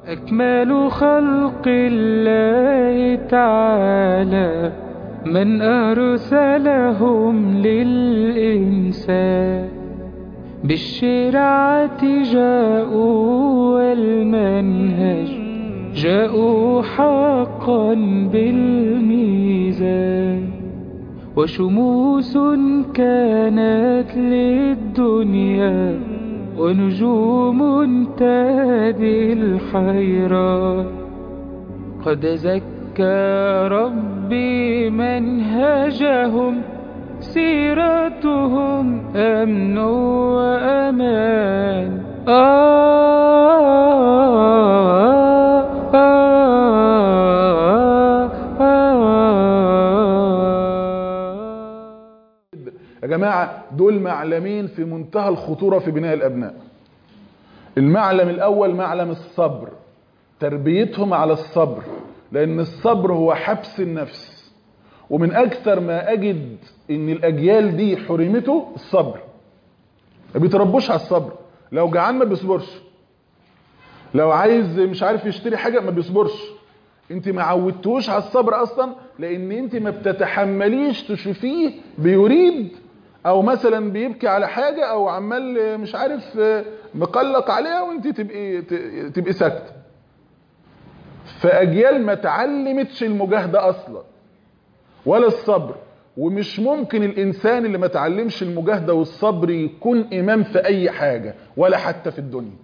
أكمل خلق الله تعالى من أرسلهم للإنسان بالشرعة جاءوا والمنهج جاءوا حقا بالميزان وشموس كانت للدنيا ونجوم تهدي الحيران قد زكى ربي منهجهم سيرتهم أمن وأمان آه آه آه يا جماعة دول معلمين في منتهى الخطورة في بناء الأبناء المعلم الأول معلم الصبر تربيتهم على الصبر لأن الصبر هو حبس النفس ومن أكثر ما أجد إن الأجيال دي حرمته الصبر ما بيتربوش على الصبر لو جعان ما بيصبرش لو عايز مش عارف يشتري حاجة ما بيصبرش انت ما عودتوش على الصبر اصلا لان انت ما بتتحمليش تشوفيه بيريد او مثلا بيبكي على حاجة او عمال مش عارف مقلق عليها وانت تبقي تبقي ساكته فاجيال ما اتعلمتش المجاهدة اصلا ولا الصبر ومش ممكن الانسان اللي ما اتعلمش المجاهدة والصبر يكون امام في اي حاجة ولا حتى في الدنيا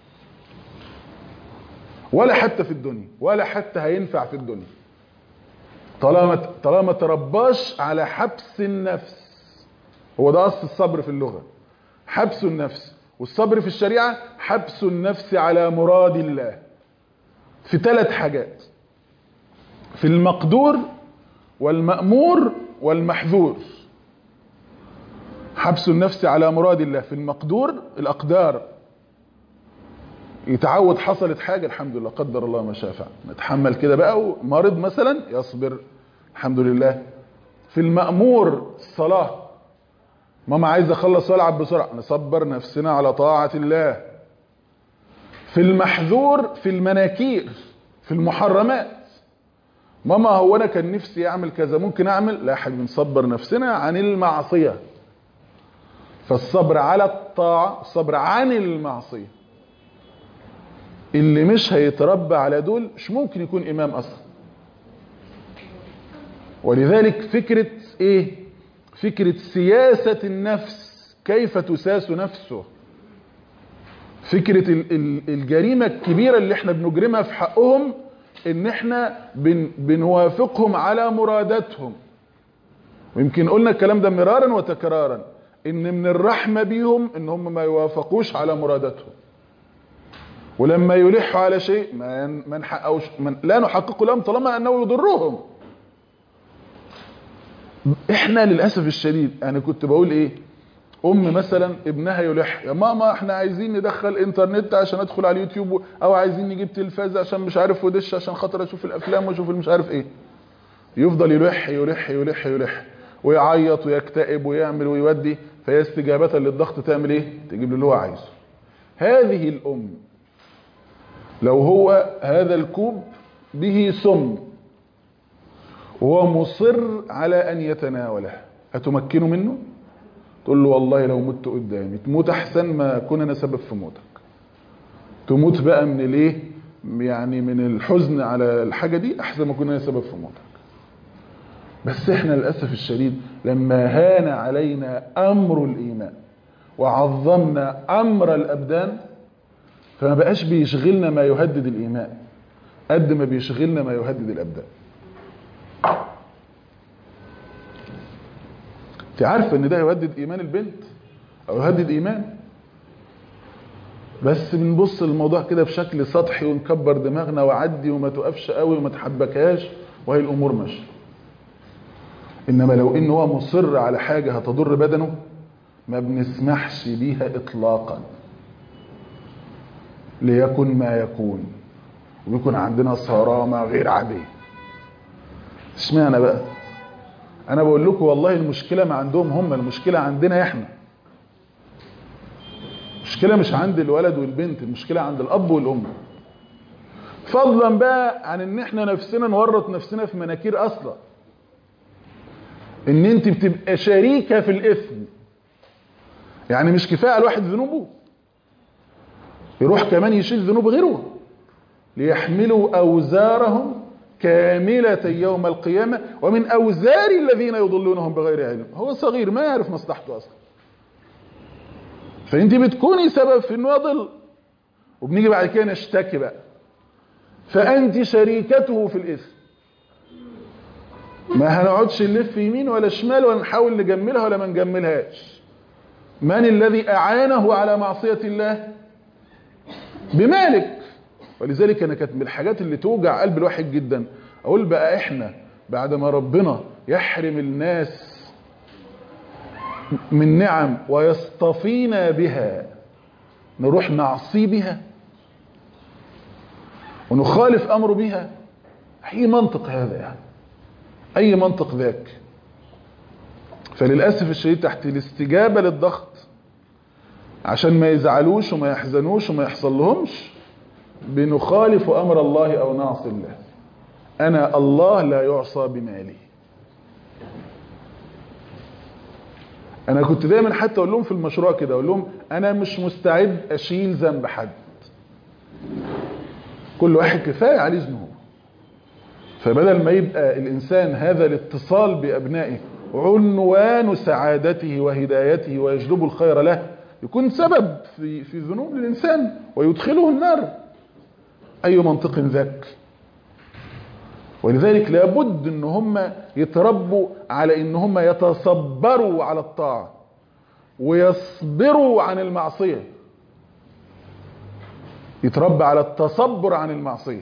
ولا حتى في الدنيا ولا حتى هينفع في الدنيا طالما طالما ترباش على حبس النفس هو ده اصل الصبر في اللغه حبس النفس والصبر في الشريعه حبس النفس على مراد الله في ثلاث حاجات في المقدور والمأمور والمحذور حبس النفس على مراد الله في المقدور الأقدار يتعود حصلت حاجة الحمد لله قدر الله ما شاء فعل نتحمل كده بقى ومرض مثلا يصبر الحمد لله في المأمور الصلاة ماما عايز اخلص والعب بسرعة نصبر نفسنا على طاعة الله في المحذور في المناكير في المحرمات ماما هو انا كان نفسي اعمل كذا ممكن اعمل لا يا حبيبي نصبر نفسنا عن المعصية فالصبر على الطاعة الصبر عن المعصية اللي مش هيتربى على دول مش ممكن يكون امام اصلا ولذلك فكرة ايه فكرة سياسة النفس كيف تساس نفسه فكرة الجريمة الكبيرة اللي احنا بنجرمها في حقهم ان احنا بن بنوافقهم على مراداتهم ويمكن قلنا الكلام ده مرارا وتكرارا ان من الرحمة بيهم ان هم ما يوافقوش على مراداتهم ولما يلحوا على شيء ما ما نحققوش من لا نحقق لهم طالما انه يضرهم احنا للاسف الشديد انا كنت بقول ايه ام مثلا ابنها يلح يا ماما احنا عايزين ندخل انترنت عشان ادخل على اليوتيوب او عايزين نجيب تلفاز عشان مش عارف ودش عشان خاطر اشوف الافلام واشوف مش عارف ايه يفضل يلح يلح يلح يلح ويعيط ويكتئب ويعمل ويودي فهي استجابه للضغط تعمل ايه تجيب له اللي هو عايزه هذه الام لو هو هذا الكوب به سم وهو مصر على أن يتناوله هتمكنه منه تقول له والله لو مت قدامي تموت أحسن ما أكون أنا سبب في موتك تموت بقى من الايه يعني من الحزن على الحاجة دي أحسن ما أكون أنا سبب في موتك بس احنا للأسف الشديد لما هان علينا أمر الإيمان وعظمنا أمر الأبدان فما بقاش بيشغلنا ما يهدد الإيمان قد ما بيشغلنا ما يهدد الأبدان انت عارفه ان ده يهدد ايمان البنت او يهدد ايمان بس بنبص للموضوع كده بشكل سطحي ونكبر دماغنا وعدي وما تقفش قوي وما تحبكهاش وهي الامور ماشيه انما لو ان هو مصر على حاجه هتضر بدنه ما بنسمحش بيها اطلاقا ليكن ما يكون ويكون عندنا صرامه غير عاديه اشمعنى بقى انا بقول لكم والله المشكله ما عندهم هم المشكله عندنا احنا المشكله مش عند الولد والبنت المشكله عند الاب والام فضلا بقى عن ان احنا نفسنا نورط نفسنا في مناكير اصلا ان انت بتبقى شريكة في الاثم يعني مش كفاية على الواحد ذنوبه يروح كمان يشيل ذنوب غيره ليحملوا اوزارهم كاملة يوم القيامة ومن اوزار الذين يضلونهم بغير علم هو صغير ما يعرف مصلحته اصلا فانت بتكوني سبب في انه يضل وبنيجي بعد كده نشتكي بقى فانت شريكته في الاثم ما هنقعدش نلف يمين ولا شمال ولا نحاول نجملها ولا ما نجملهاش من الذي اعانه على معصية الله بمالك ولذلك انا كانت من الحاجات اللي توجع قلب الواحد جدا اقول بقى احنا بعد ما ربنا يحرم الناس من نعم ويصطفينا بها نروح نعصي بها ونخالف امره بها اي منطق هذا يعني اي منطق ذاك فللاسف الشديد تحت الاستجابه للضغط عشان ما يزعلوش وما يحزنوش وما يحصل لهمش بنخالف امر الله او نعصي الله انا الله لا يعصى بمالي انا كنت دايما حتى اقول لهم في المشروع كده اقول لهم انا مش مستعد اشيل ذنب حد كل واحد كفايه عليه ذنوب فبدل ما يبقى الانسان هذا الاتصال بابنائه عنوان سعادته وهدايته ويجلب الخير له يكون سبب في في ذنوب الانسان ويدخله النار اي منطق ذاك ولذلك لابد ان هم يتربوا على ان هم يتصبروا على الطاعه ويصبروا عن المعصيه يتربى على التصبر عن المعصيه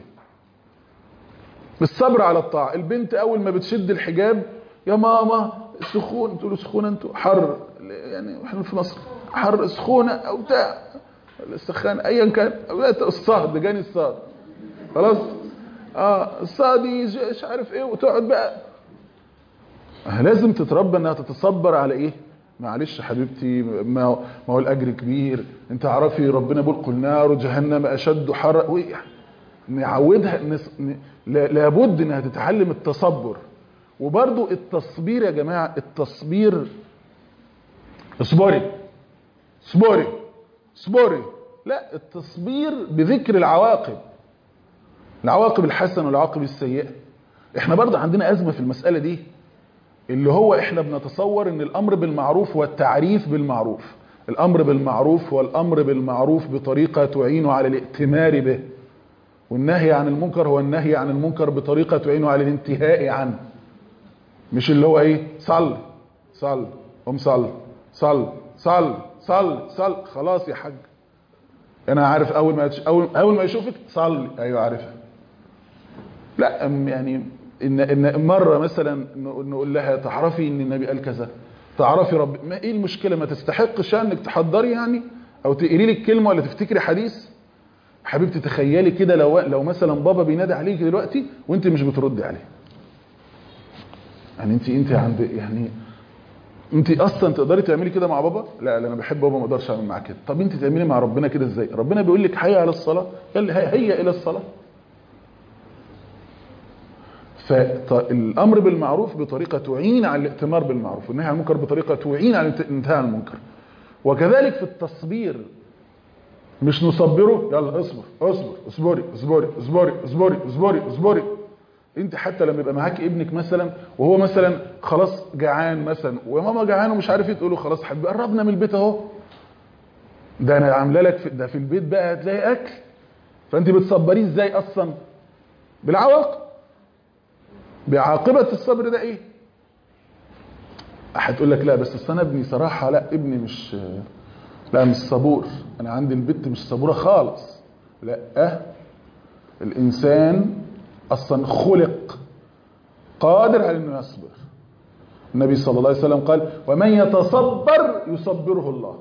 بالصبر على الطاعه البنت اول ما بتشد الحجاب يا ماما سخون تقولوا سخونه انتوا حر يعني احنا في مصر حر سخونه او بتاع السخان ايا كان الصهد جاني الصهد خلاص اه الصادي مش عارف ايه وتقعد بقى لازم تتربى انها تتصبر على ايه معلش حبيبتي ما هو ما هو الاجر كبير انت عارفي ربنا بيقول قل نار جهنم اشد حر نعودها لابد انها تتعلم التصبر وبرضو التصبير يا جماعه التصبير اصبري اصبري اصبري لا التصبير بذكر العواقب العواقب الحسنه والعواقب السيئه احنا برضه عندنا ازمه في المساله دي اللي هو احنا بنتصور ان الامر بالمعروف والتعريف بالمعروف الامر بالمعروف والامر بالمعروف بطريقه تعين على الائتمار به والنهي عن المنكر هو النهي عن المنكر بطريقه تعين على الانتهاء عنه مش اللي هو ايه صل صل قوم صل صل صل صل صل خلاص يا حاج انا عارف اول ما اول اول ما يشوفك صلي ايوه عارفها لا يعني ان ان مره مثلا نقول لها تعرفي ان النبي قال كذا تعرفي رب ما ايه المشكله ما تستحقش انك تحضري يعني او تقري لي الكلمه ولا تفتكري حديث حبيبتي تخيلي كده لو لو مثلا بابا بينادي عليك دلوقتي وانت مش بتردي عليه يعني انت انت عند يعني انت اصلا تقدري تعملي كده مع بابا لا لا انا بحب بابا ما اقدرش اعمل معاه كده طب انت تعملي مع ربنا كده ازاي ربنا بيقول لك حي على الصلاه قال لي هيا الى الصلاه فالامر بالمعروف بطريقه تعين على الائتمار بالمعروف والنهي عن المنكر بطريقه تعين على الانتهاء عن المنكر وكذلك في التصبير مش نصبره يلا اصبر اصبر اصبري اصبري اصبري اصبري اصبري اصبري انت حتى لما يبقى معاك ابنك مثلا وهو مثلا خلاص جعان مثلا وماما جعان ومش عارف ايه تقول له خلاص حبيبي قربنا من البيت اهو ده انا عامله لك في ده في البيت بقى هتلاقي اكل فانت بتصبريه ازاي اصلا بالعواقب بعاقبه الصبر ده ايه هتقول لك لا بس انا ابني صراحه لا ابني مش لا مش صبور انا عندي البت مش صبوره خالص لا أه الانسان اصلا خلق قادر على انه يصبر النبي صلى الله عليه وسلم قال ومن يتصبر يصبره الله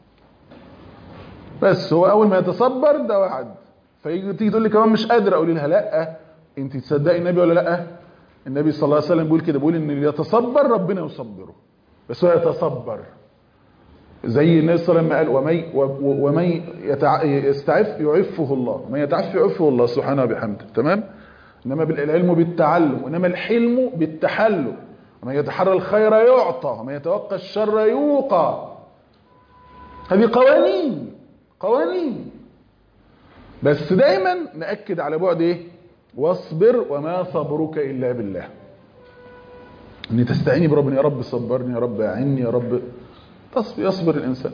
بس هو اول ما يتصبر ده وعد فيجي تيجي تقول لي كمان مش قادر اقول لها لا انت تصدقي النبي ولا لا النبي صلى الله عليه وسلم بيقول كده بيقول ان اللي يتصبر ربنا يصبره بس هو يتصبر زي النبي صلى الله عليه وسلم قال ومن ومن يتع... يستعف يعفه الله ومن يتعف يعفه الله سبحانه وبحمده تمام انما العلم بالتعلم انما الحلم بالتحلم ومن يتحرى الخير يعطى ومن يتوقى الشر يوقى هذه قوانين قوانين بس دايما نأكد على بعد ايه واصبر وما صبرك الا بالله ان تستعيني بربنا يا رب صبرني يا رب اعني يا رب تصبر يصبر الانسان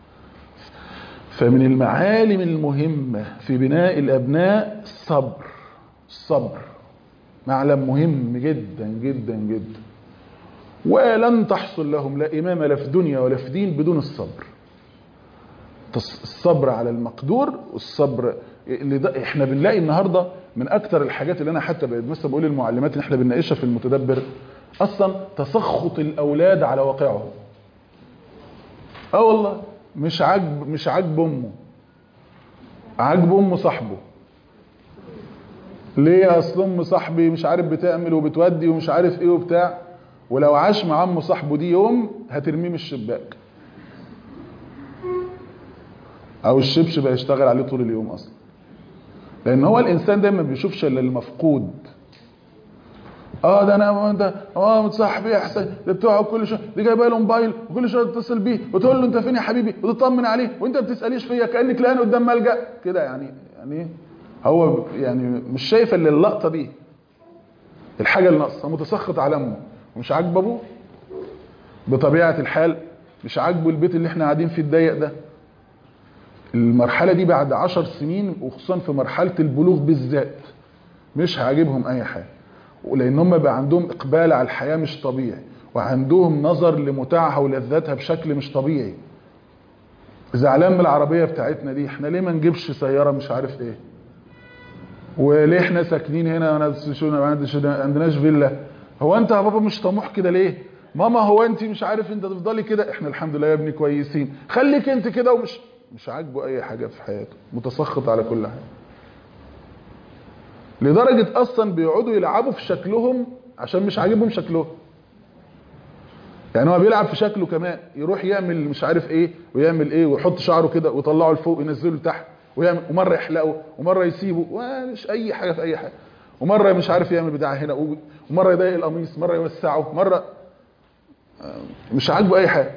فمن المعالم المهمة في بناء الابناء الصبر الصبر معلم مهم جدا جدا جدا ولن تحصل لهم لا إمامة لا في دنيا ولا في دين بدون الصبر الصبر على المقدور والصبر اللي ده احنا بنلاقي النهاردة من اكتر الحاجات اللي انا حتى بقيت مثلا بقول للمعلمات ان احنا بنناقشها في المتدبر اصلا تسخط الاولاد على واقعهم اه والله مش عاجب مش عاجب امه عاجب امه صاحبه ليه اصل ام صاحبي مش عارف بتعمل وبتودي ومش عارف ايه وبتاع ولو عاش مع عمه صاحبه دي يوم هترميه من الشباك او الشبشب هيشتغل عليه طول اليوم اصلا لان هو الانسان دايما ما بيشوفش الا المفقود اه ده انا انت اه صاحبي احسن ده بتوعه كل شويه دي جايبه له موبايل وكل شويه تتصل بيه وتقول له انت فين يا حبيبي وتطمن عليه وانت ما بتساليش فيا كانك لقاني قدام ملجا كده يعني يعني هو يعني مش شايف الا اللقطه دي الحاجه اللي ناقصه متسخط على امه ومش عاجبه ابوه بطبيعه الحال مش عاجبه البيت اللي احنا قاعدين فيه الضيق ده المرحله دي بعد عشر سنين وخصوصا في مرحله البلوغ بالذات مش هعجبهم اي حاجه ولان هم بقى عندهم اقبال على الحياه مش طبيعي وعندهم نظر لمتاعها ولذاتها بشكل مش طبيعي زعلان من العربيه بتاعتنا دي احنا ليه ما نجيبش سياره مش عارف ايه وليه احنا ساكنين هنا ما عندناش فيلا هو انت يا بابا مش طموح كده ليه ماما هو انت مش عارف انت تفضلي كده احنا الحمد لله يا ابني كويسين خليك انت كده ومش مش عاجبه اي حاجه في حياته متسخط على كل حاجه لدرجه اصلا بيقعدوا يلعبوا في شكلهم عشان مش عاجبهم شكلهم يعني هو بيلعب في شكله كمان يروح يعمل مش عارف ايه ويعمل ايه ويحط شعره كده ويطلعه لفوق وينزله لتحت ويعمل ومره يحلقه ومره يسيبه ومش اي حاجه في اي حاجه ومره مش عارف يعمل بتاع هنا ومره يضايق القميص مره يوسعه مره مش عاجبه اي حاجه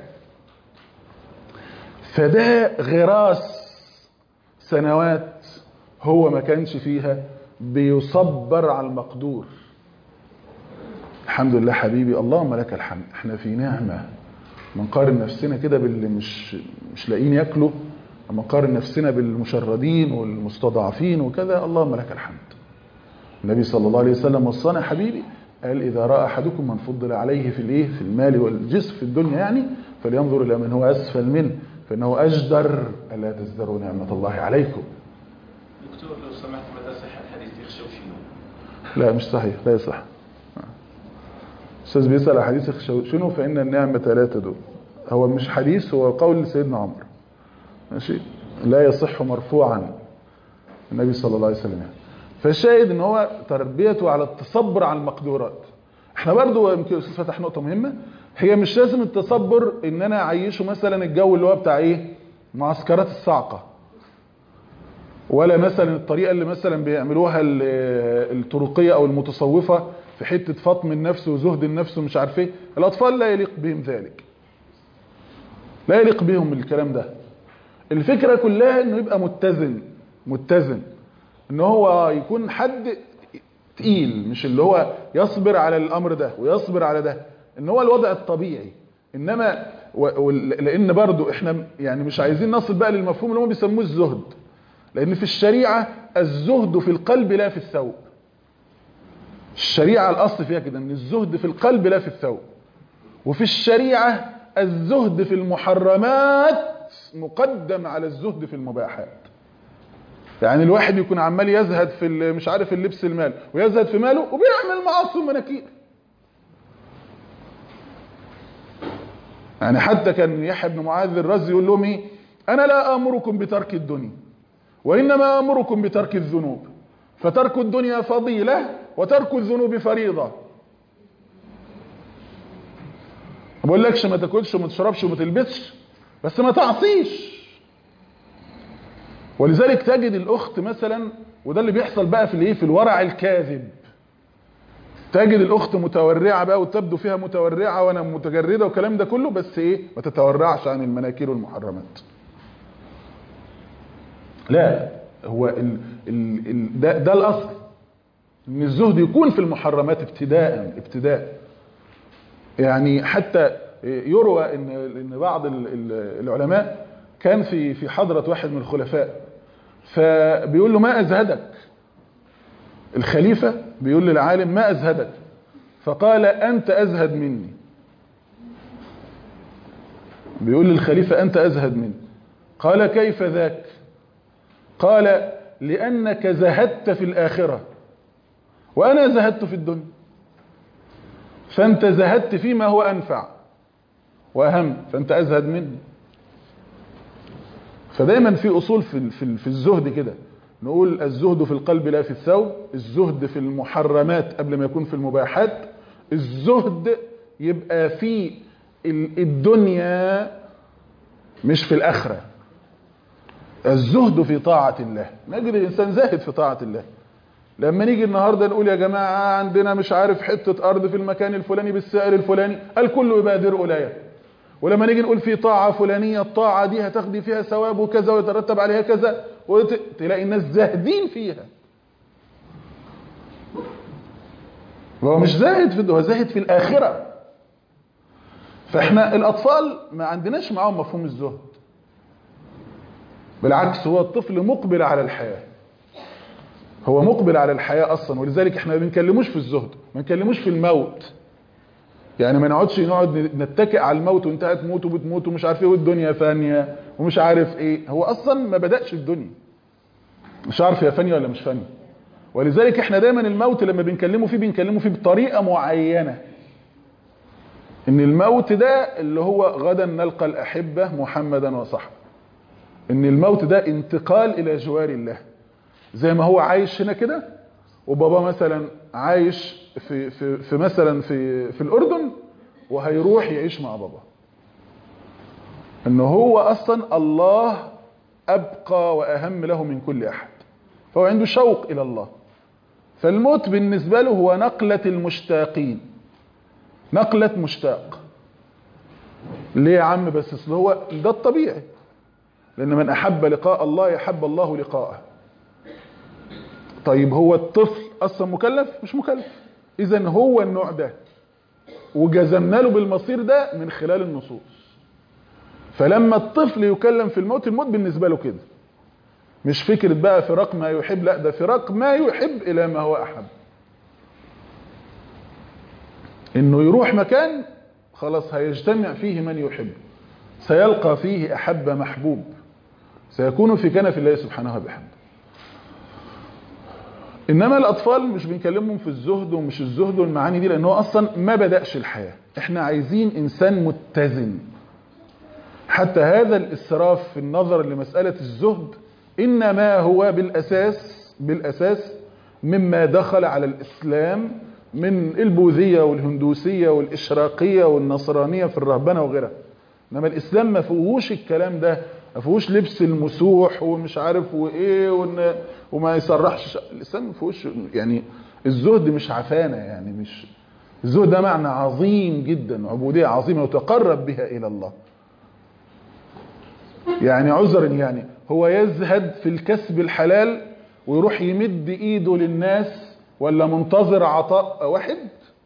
فده غراس سنوات هو ما كانش فيها بيصبر على المقدور الحمد لله حبيبي اللهم لك الحمد احنا في نعمة بنقارن نفسنا كده باللي مش مش لاقيين ياكلوا لما نقارن نفسنا بالمشردين والمستضعفين وكذا اللهم لك الحمد النبي صلى الله عليه وسلم وصانا حبيبي قال إذا رأى أحدكم من فضل عليه في الإيه في المال والجسم في الدنيا يعني فلينظر إلى من هو أسفل منه فإنه أجدر ألا تزدروا نعمة الله عليكم دكتور لو سمحت متى صح الحديث يخشوا شنو؟ لا مش صحيح لا يصح أستاذ بيسأل حديث شنو فإن النعمة لا تدوم هو مش حديث هو قول سيدنا عمر ماشي لا يصح مرفوعا النبي صلى الله عليه وسلم يعني. فالشاهد ان هو تربيته على التصبر على المقدورات احنا برضو يمكن استاذ فتح نقطه مهمه هي مش لازم التصبر ان انا اعيشه مثلا الجو اللي هو بتاع ايه معسكرات الصعقه ولا مثلا الطريقه اللي مثلا بيعملوها الطرقيه او المتصوفه في حته فطم النفس وزهد النفس ومش عارف ايه الاطفال لا يليق بهم ذلك لا يليق بهم الكلام ده الفكره كلها انه يبقى متزن متزن ان هو يكون حد تقيل مش اللي هو يصبر على الامر ده ويصبر على ده ان هو الوضع الطبيعي انما و... لان برضو احنا يعني مش عايزين نصل بقى للمفهوم اللي هم بيسموه الزهد لان في الشريعه الزهد في القلب لا في الثوب الشريعه الاصل فيها كده ان الزهد في القلب لا في الثوب وفي الشريعه الزهد في المحرمات مقدم على الزهد في المباحات يعني الواحد يكون عمال يزهد في مش عارف اللبس المال ويزهد في ماله وبيعمل معاصي ومناكير يعني حتى كان يحيى بن معاذ الرزي يقول لهم ايه انا لا امركم بترك الدنيا وانما امركم بترك الذنوب فترك الدنيا فضيله وترك الذنوب فريضه ما بقولكش ما تاكلش وما تشربش وما تلبسش بس ما تعصيش ولذلك تجد الاخت مثلا وده اللي بيحصل بقى في الايه في الورع الكاذب تجد الاخت متورعه بقى وتبدو فيها متورعه وانا متجرده والكلام ده كله بس ايه ما تتورعش عن المناكير والمحرمات لا هو ال ال ال ده, ده الاصل ان الزهد يكون في المحرمات ابتداء ابتداء يعني حتى يروى ان ان بعض ال- ال- العلماء كان في في حضره واحد من الخلفاء فبيقول له ما ازهدك الخليفه بيقول للعالم ما ازهدك فقال انت ازهد مني بيقول للخليفه انت ازهد مني قال كيف ذاك قال لانك زهدت في الاخره وانا زهدت في الدنيا فانت زهدت فيما هو انفع واهم فانت ازهد مني فدايما في اصول في في في الزهد كده نقول الزهد في القلب لا في الثوب الزهد في المحرمات قبل ما يكون في المباحات الزهد يبقى في ال- الدنيا مش في الاخره الزهد في طاعه الله نجد الانسان زاهد في طاعه الله لما نيجي النهارده نقول يا جماعه عندنا مش عارف حته ارض في المكان الفلاني بالسعر الفلاني الكل يبادر اليها ولما نيجي نقول في طاعه فلانيه الطاعه دي هتاخدي فيها ثواب وكذا ويترتب عليها كذا وتلاقي الناس زاهدين فيها هو مش زاهد في هو زاهد في الاخره فاحنا الاطفال ما عندناش معاهم مفهوم الزهد بالعكس هو الطفل مقبل على الحياه هو مقبل على الحياة أصلا ولذلك احنا ما بنكلموش في الزهد ما نكلموش في الموت يعني ما نقعدش نقعد نتكئ على الموت وانت هتموت وبتموت ومش عارف ايه والدنيا فانية ومش عارف ايه هو أصلا ما بدأش الدنيا مش عارف هي فانية ولا مش فانية ولذلك احنا دايما الموت لما بنكلمه فيه بنكلمه فيه بطريقة معينة ان الموت ده اللي هو غدا نلقى الأحبة محمدا وصحبه ان الموت ده انتقال إلى جوار الله زي ما هو عايش هنا كده وبابا مثلا عايش في في في مثلا في في الاردن وهيروح يعيش مع بابا ان هو اصلا الله ابقى واهم له من كل احد فهو عنده شوق الى الله فالموت بالنسبه له هو نقله المشتاقين نقله مشتاق ليه يا عم بس اصل هو ده الطبيعي لان من احب لقاء الله يحب الله لقاءه طيب هو الطفل اصلا مكلف مش مكلف اذا هو النوع ده وجزمنا له بالمصير ده من خلال النصوص فلما الطفل يكلم في الموت الموت بالنسبه له كده مش فكره بقى فراق ما يحب لا ده فراق ما يحب الى ما هو احب انه يروح مكان خلاص هيجتمع فيه من يحب سيلقى فيه احب محبوب سيكون في كنف الله سبحانه وبحمده انما الاطفال مش بنكلمهم في الزهد ومش الزهد والمعاني دي لان هو اصلا ما بداش الحياه احنا عايزين انسان متزن حتى هذا الاسراف في النظر لمساله الزهد انما هو بالاساس بالاساس مما دخل على الاسلام من البوذيه والهندوسيه والاشراقيه والنصرانيه في الرهبنه وغيرها انما الاسلام ما فيهوش الكلام ده ما فيهوش لبس المسوح ومش عارف وايه وإن وما يصرحش الاسلام ما فيهوش يعني الزهد مش عفانه يعني مش الزهد ده معنى عظيم جدا عبوديه عظيمه وتقرب بها الى الله يعني عذرا يعني هو يزهد في الكسب الحلال ويروح يمد ايده للناس ولا منتظر عطاء واحد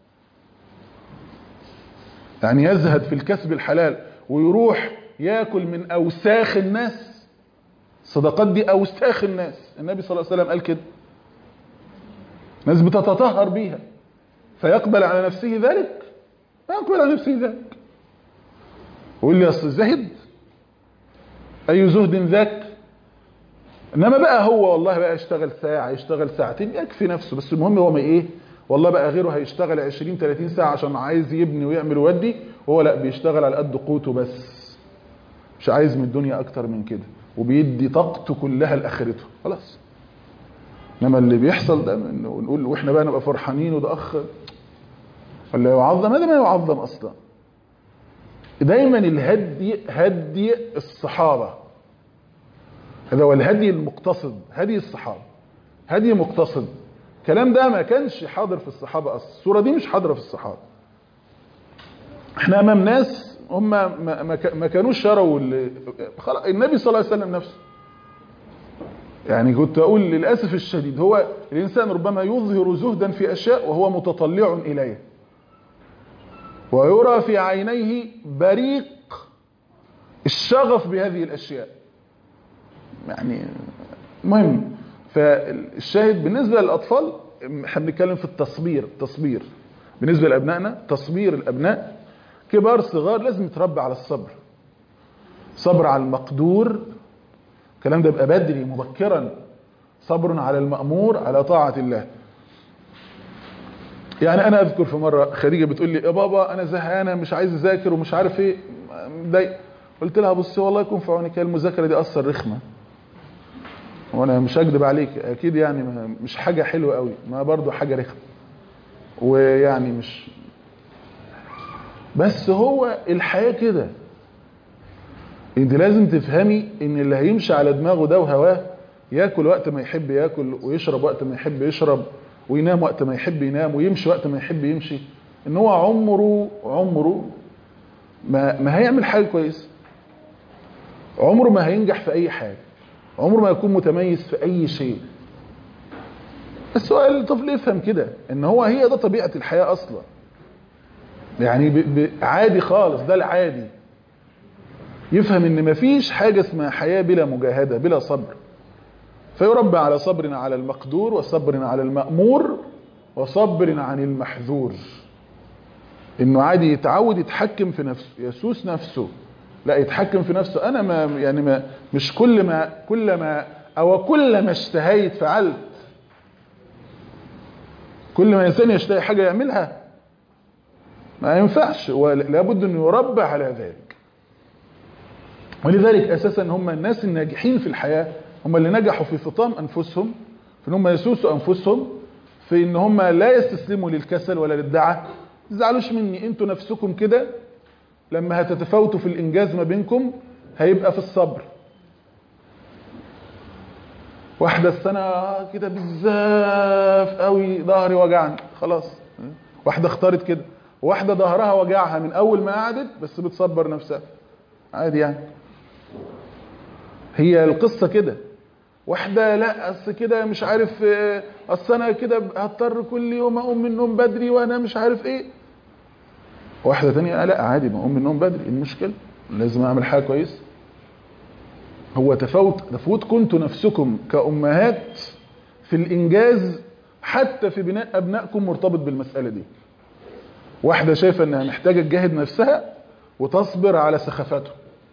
يعني يزهد في الكسب الحلال ويروح ياكل من اوساخ الناس الصدقات دي اوساخ الناس النبي صلى الله عليه وسلم قال كده ناس بتتطهر بيها فيقبل على نفسه ذلك لا يقبل على نفسه ذلك ويقول لي اصل زهد اي زهد ذاك انما بقى هو والله بقى يشتغل ساعه يشتغل ساعتين يكفي نفسه بس المهم هو ما ايه والله بقى غيره هيشتغل 20 30 ساعه عشان عايز يبني ويعمل ويودي وهو لا بيشتغل على قد قوته بس مش عايز من الدنيا اكتر من كده وبيدي طاقته كلها لاخرته خلاص انما اللي بيحصل ده انه نقول واحنا بقى نبقى فرحانين وده اخ ولا يعظم هذا ما يعظم اصلا دايما الهدي هدي الصحابة هذا هو الهدي المقتصد هدي الصحابة هدي مقتصد الكلام ده ما كانش حاضر في الصحابة أصلا الصورة دي مش حاضرة في الصحابة احنا امام ناس هم ما, ما, ما كانوش شروا ال- خلاص النبي صلى الله عليه وسلم نفسه يعني كنت اقول للاسف الشديد هو الانسان ربما يظهر زهدا في اشياء وهو متطلع اليه ويرى في عينيه بريق الشغف بهذه الاشياء يعني مهم فالشاهد بالنسبه للاطفال احنا بنتكلم في التصبير التصبير بالنسبه لابنائنا تصبير الابناء كبار صغار لازم يتربى على الصبر صبر على المقدور الكلام ده يبقى بدري مبكرا صبر على المأمور على طاعة الله يعني انا اذكر في مرة خديجة بتقول لي يا بابا انا زهقانة مش عايز اذاكر ومش عارف ايه مضايق قلت لها بصي والله يكون في عونك المذاكرة دي اثر رخمة وانا مش هكدب عليك اكيد يعني ما- مش حاجة حلوة قوي ما برضو حاجة رخمة ويعني مش بس هو الحياة كده انت لازم تفهمي ان اللي هيمشي على دماغه ده وهواه ياكل وقت ما يحب ياكل ويشرب وقت ما يحب يشرب وينام وقت ما يحب ينام ويمشي وقت ما يحب يمشي ان هو عمره عمره ما, ما هيعمل حاجة كويسة عمره ما هينجح في اي حاجة عمره ما يكون متميز في اي شيء بس هو الطفل يفهم كده ان هو هي ده طبيعة الحياة اصلا يعني ب... ب... عادي خالص ده العادي يفهم ان مفيش حاجة اسمها حياة بلا مجاهدة بلا صبر فيربى على صبر على المقدور وصبر على المأمور وصبر عن المحذور انه عادي يتعود يتحكم في نفسه يسوس نفسه لا يتحكم في نفسه انا ما يعني ما مش كل ما كل ما او كل ما اشتهيت فعلت كل ما انسان يشتهي حاجة يعملها ما ينفعش لابد انه يربى على ذلك ولذلك اساسا هم الناس الناجحين في الحياة هم اللي نجحوا في فطام انفسهم في ان هم يسوسوا انفسهم في ان هم لا يستسلموا للكسل ولا للدعة ما تزعلوش مني انتوا نفسكم كده لما هتتفاوتوا في الانجاز ما بينكم هيبقى في الصبر واحدة السنة كده بزاف قوي ظهري وجعني خلاص واحدة اختارت كده واحدة ظهرها وجعها من اول ما قعدت بس بتصبر نفسها عادي يعني هي القصة كده واحدة لا اصل كده مش عارف اه، اصل انا كده هضطر كل يوم اقوم من النوم بدري وانا مش عارف ايه واحدة تانية لا عادي بقوم من النوم بدري إيه المشكلة لازم اعمل حاجة كويس هو تفاوت تفوت كنتوا نفسكم كأمهات في الإنجاز حتى في بناء أبنائكم مرتبط بالمسألة دي واحدة شايفة أنها محتاجة تجاهد نفسها وتصبر على سخافته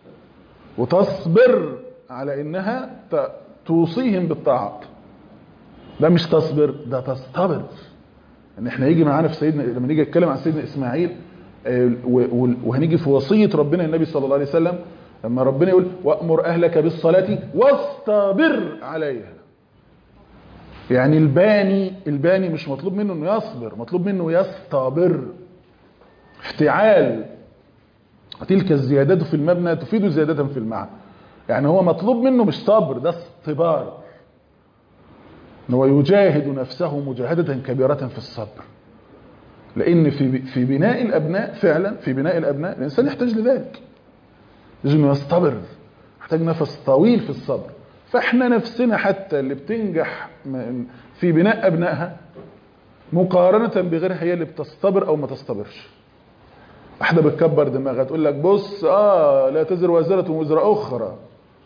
وتصبر على أنها ت- توصيهم بالطاعات ده مش تصبر ده تصطبر ان احنا يجي معانا في سيدنا لما نيجي نتكلم عن سيدنا اسماعيل آه، و- و- وهنيجي في وصية ربنا النبي صلى الله عليه وسلم لما ربنا يقول وأمر أهلك بالصلاة واصطبر عليها يعني الباني الباني مش مطلوب منه انه يصبر مطلوب منه يصطبر افتعال تلك الزيادات في المبنى تفيد زيادة في المعنى يعني هو مطلوب منه مش صبر ده اصطبار ان هو يجاهد نفسه مجاهدة كبيرة في الصبر لان في في بناء الابناء فعلا في بناء الابناء الانسان يحتاج لذلك يجب انه يصطبر يحتاج نفس طويل في الصبر فاحنا نفسنا حتى اللي بتنجح م- في بناء ابنائها مقارنة بغيرها هي اللي بتصطبر او ما تصطبرش واحدة بتكبر دماغها تقول لك بص اه لا تزر وازرة وزر اخرى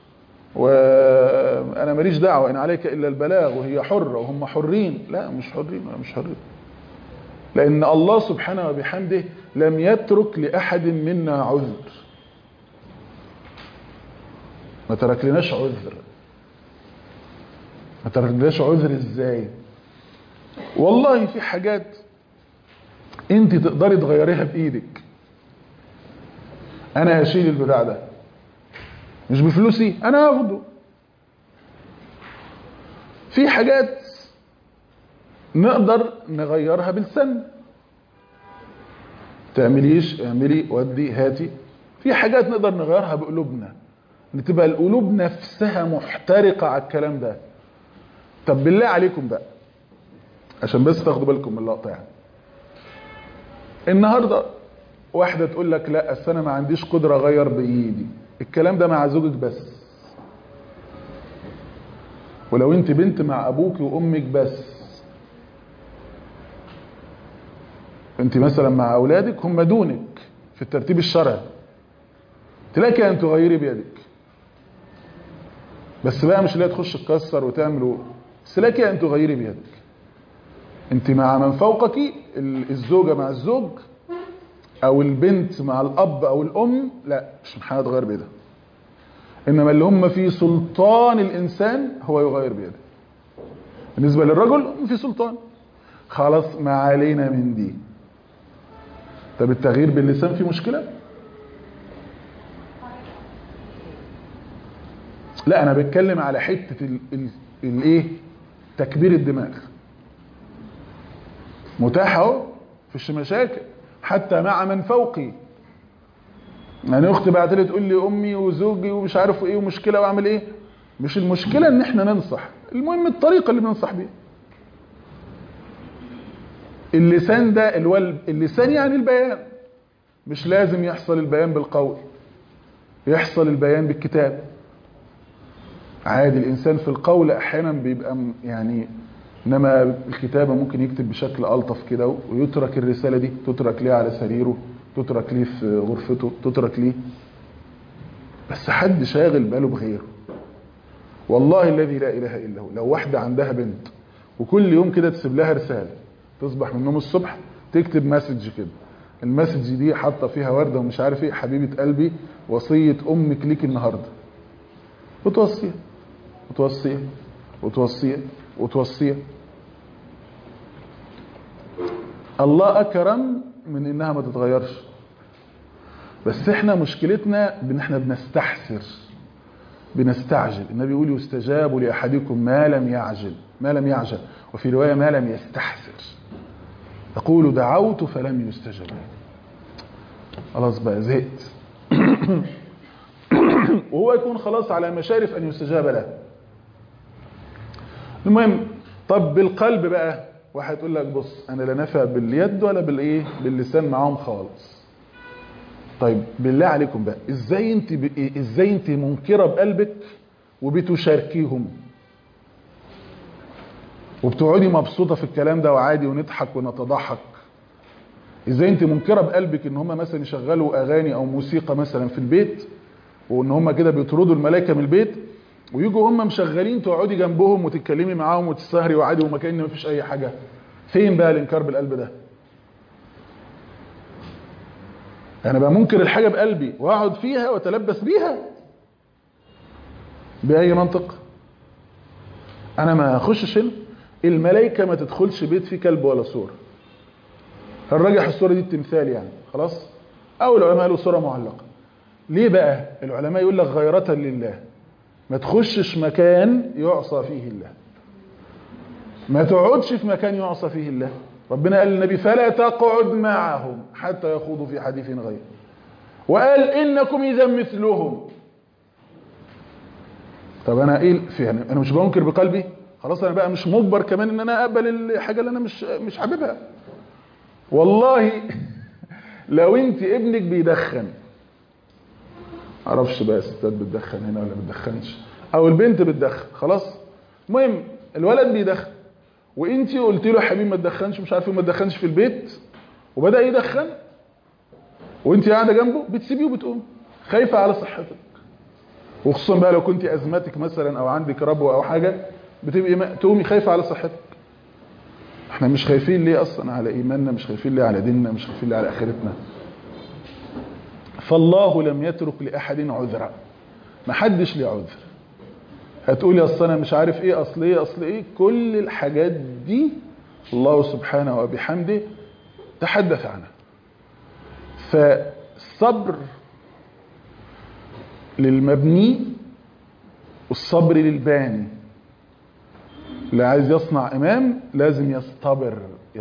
وانا ماليش دعوة ان عليك الا البلاغ وهي حرة وهم حرين لا مش حرين ولا مش حرين لان الله سبحانه وبحمده لم يترك لاحد منا عذر ما ترك لناش عذر ما ترك لناش عذر ازاي والله في حاجات انت تقدري تغيريها بايدك انا هشيل البتاع ده مش بفلوسي انا هاخده في حاجات نقدر نغيرها بالسن تعمليش اعملي ودي هاتي في حاجات نقدر نغيرها بقلوبنا ان تبقى القلوب نفسها محترقه على الكلام ده طب بالله عليكم بقى عشان بس تاخدوا بالكم من اللقطه يعني النهارده واحده تقول لك لا اصل انا ما عنديش قدره اغير بايدي الكلام ده مع زوجك بس ولو انت بنت مع ابوك وامك بس انت مثلا مع اولادك هم دونك في الترتيب الشرعي تلاقي ان تغيري بيدك بس بقى مش اللي هي تخش تكسر وتعمل بس لك ان تغيري بيدك انت مع من فوقك الزوجه مع الزوج او البنت مع الاب او الام لا مش من حاجه تغير بيدها انما اللي هم في سلطان الانسان هو يغير بيده بالنسبه للرجل في سلطان خلاص ما علينا من دي طب التغيير باللسان فيه مشكله لا انا بتكلم على حته الايه تكبير الدماغ متاح اهو مفيش مشاكل حتى مع من فوقي يعني اختي بعت لي تقول لي امي وزوجي ومش عارف ايه ومشكله واعمل ايه مش المشكله ان احنا ننصح المهم الطريقه اللي بننصح بيها اللسان ده الول... اللسان يعني البيان مش لازم يحصل البيان بالقول يحصل البيان بالكتاب عادي الانسان في القول احيانا بيبقى يعني انما الكتابه ممكن يكتب بشكل الطف كده ويترك الرساله دي تترك ليه على سريره تترك ليه في غرفته تترك ليه بس حد شاغل باله بغيره والله الذي لا اله الا هو لو واحده عندها بنت وكل يوم كده تسيب لها رساله تصبح من النوم الصبح تكتب مسج كده المسج دي حاطه فيها ورده ومش عارف ايه حبيبه قلبي وصيه امك ليك النهارده وتوصيها وتوصيها وتوصيها وتوصيها الله اكرم من انها ما تتغيرش بس احنا مشكلتنا بان احنا بنستحسر بنستعجل النبي يقول يستجاب لاحدكم ما لم يعجل ما لم يعجل وفي روايه ما لم يستحسر يقول دعوت فلم يستجب لي خلاص بقى زهقت وهو يكون خلاص على مشارف ان يستجاب له المهم طب بالقلب بقى واحد يقول لك بص انا لا نافع باليد ولا بالايه باللسان معاهم خالص طيب بالله عليكم بقى ازاي انت ب... ازاي انت منكره بقلبك وبتشاركيهم وبتقعدي مبسوطه في الكلام ده وعادي ونضحك ونتضحك ازاي انت منكره بقلبك ان هم مثلا يشغلوا اغاني او موسيقى مثلا في البيت وان هم كده بيطردوا الملائكه من البيت ويجوا هم مشغلين تقعدي جنبهم وتتكلمي معاهم وتسهري وعادي وما كان مفيش اي حاجه فين بقى الانكار بالقلب ده انا بقى منكر الحاجه بقلبي واقعد فيها واتلبس بيها باي منطق انا ما اخشش هنا الملائكه ما تدخلش بيت فيه كلب ولا صوره الراجح الصوره دي التمثال يعني خلاص او العلماء قالوا صوره معلقه ليه بقى العلماء يقول لك غيرة لله ما تخشش مكان يعصى فيه الله ما تقعدش في مكان يعصى فيه الله ربنا قال للنبي فلا تقعد معهم حتى يخوضوا في حديث غيره وقال انكم اذا مثلهم طب انا ايه في يعني انا مش بنكر بقلبي خلاص انا بقى مش مجبر كمان ان انا اقبل الحاجه اللي انا مش مش حاببها والله لو انت ابنك بيدخن معرفش بقى ستات بتدخن هنا ولا بتدخنش او البنت بتدخن خلاص المهم الولد بيدخن وانت قلت له يا حبيبي ما تدخنش مش عارف ايه ما تدخنش في البيت وبدا يدخن وانت قاعده جنبه بتسيبيه وبتقوم خايفه على صحتك وخصوصا بقى لو كنت ازمتك مثلا او عندك ربوه او حاجه بتبقي تقومي خايفه على صحتك احنا مش خايفين ليه اصلا على ايماننا مش خايفين ليه على ديننا مش خايفين ليه على اخرتنا فالله لم يترك لاحد عذرا ما حدش ليه عذر هتقولي اصل انا مش عارف ايه اصل ايه اصل ايه كل الحاجات دي الله سبحانه وبحمده تحدث عنها فالصبر للمبني والصبر للباني اللي عايز يصنع امام لازم يصطبر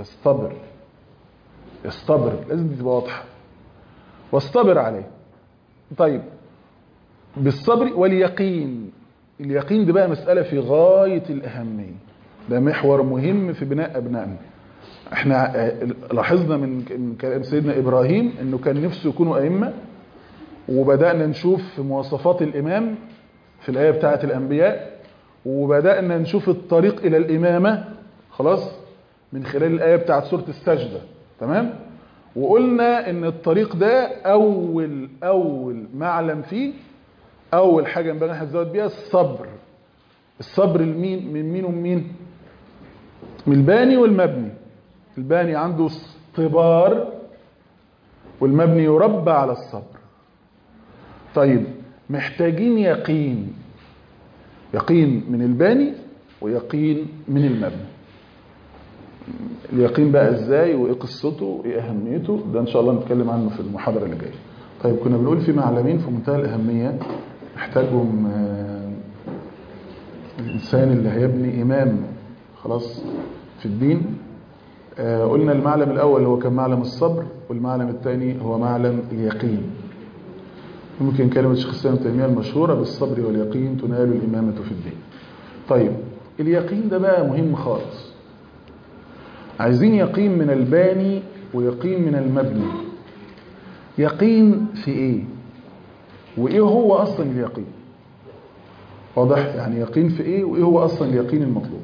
يصطبر يصطبر لازم دي تبقى واضحه واصطبر عليه طيب بالصبر واليقين اليقين ده بقى مسألة في غاية الأهمية ده محور مهم في بناء أبنائنا احنا آه، لاحظنا من من كلام سيدنا إبراهيم انه كان نفسه يكونوا أئمة وبدأنا نشوف في مواصفات الإمام في الآية بتاعة الأنبياء وبدأنا نشوف الطريق إلى الإمامة خلاص من خلال الآية بتاعة سورة السجدة تمام وقلنا ان الطريق ده أول أول معلم فيه أول حاجة ينبغي احنا نزود بيها الصبر الصبر لمين من مين ومين من الباني والمبني الباني عنده اصطبار والمبني يربى على الصبر طيب محتاجين يقين يقين من الباني ويقين من المبني اليقين بقى ازاي وايه قصته وايه اهميته ده ان شاء الله نتكلم عنه في المحاضره اللي جايه طيب كنا بنقول في معلمين في منتهى الاهميه محتاجهم آه، الانسان اللي هيبني امام خلاص في الدين آه، قلنا المعلم الاول هو كان معلم الصبر والمعلم الثاني هو معلم اليقين ممكن كلمة شيخ الإسلام ابن تيمية المشهورة بالصبر واليقين تنال الإمامة في الدين طيب اليقين ده بقى مهم خالص عايزين يقين من الباني ويقين من المبني يقين في ايه وايه هو اصلا اليقين واضح يعني يقين في ايه وايه هو اصلا اليقين المطلوب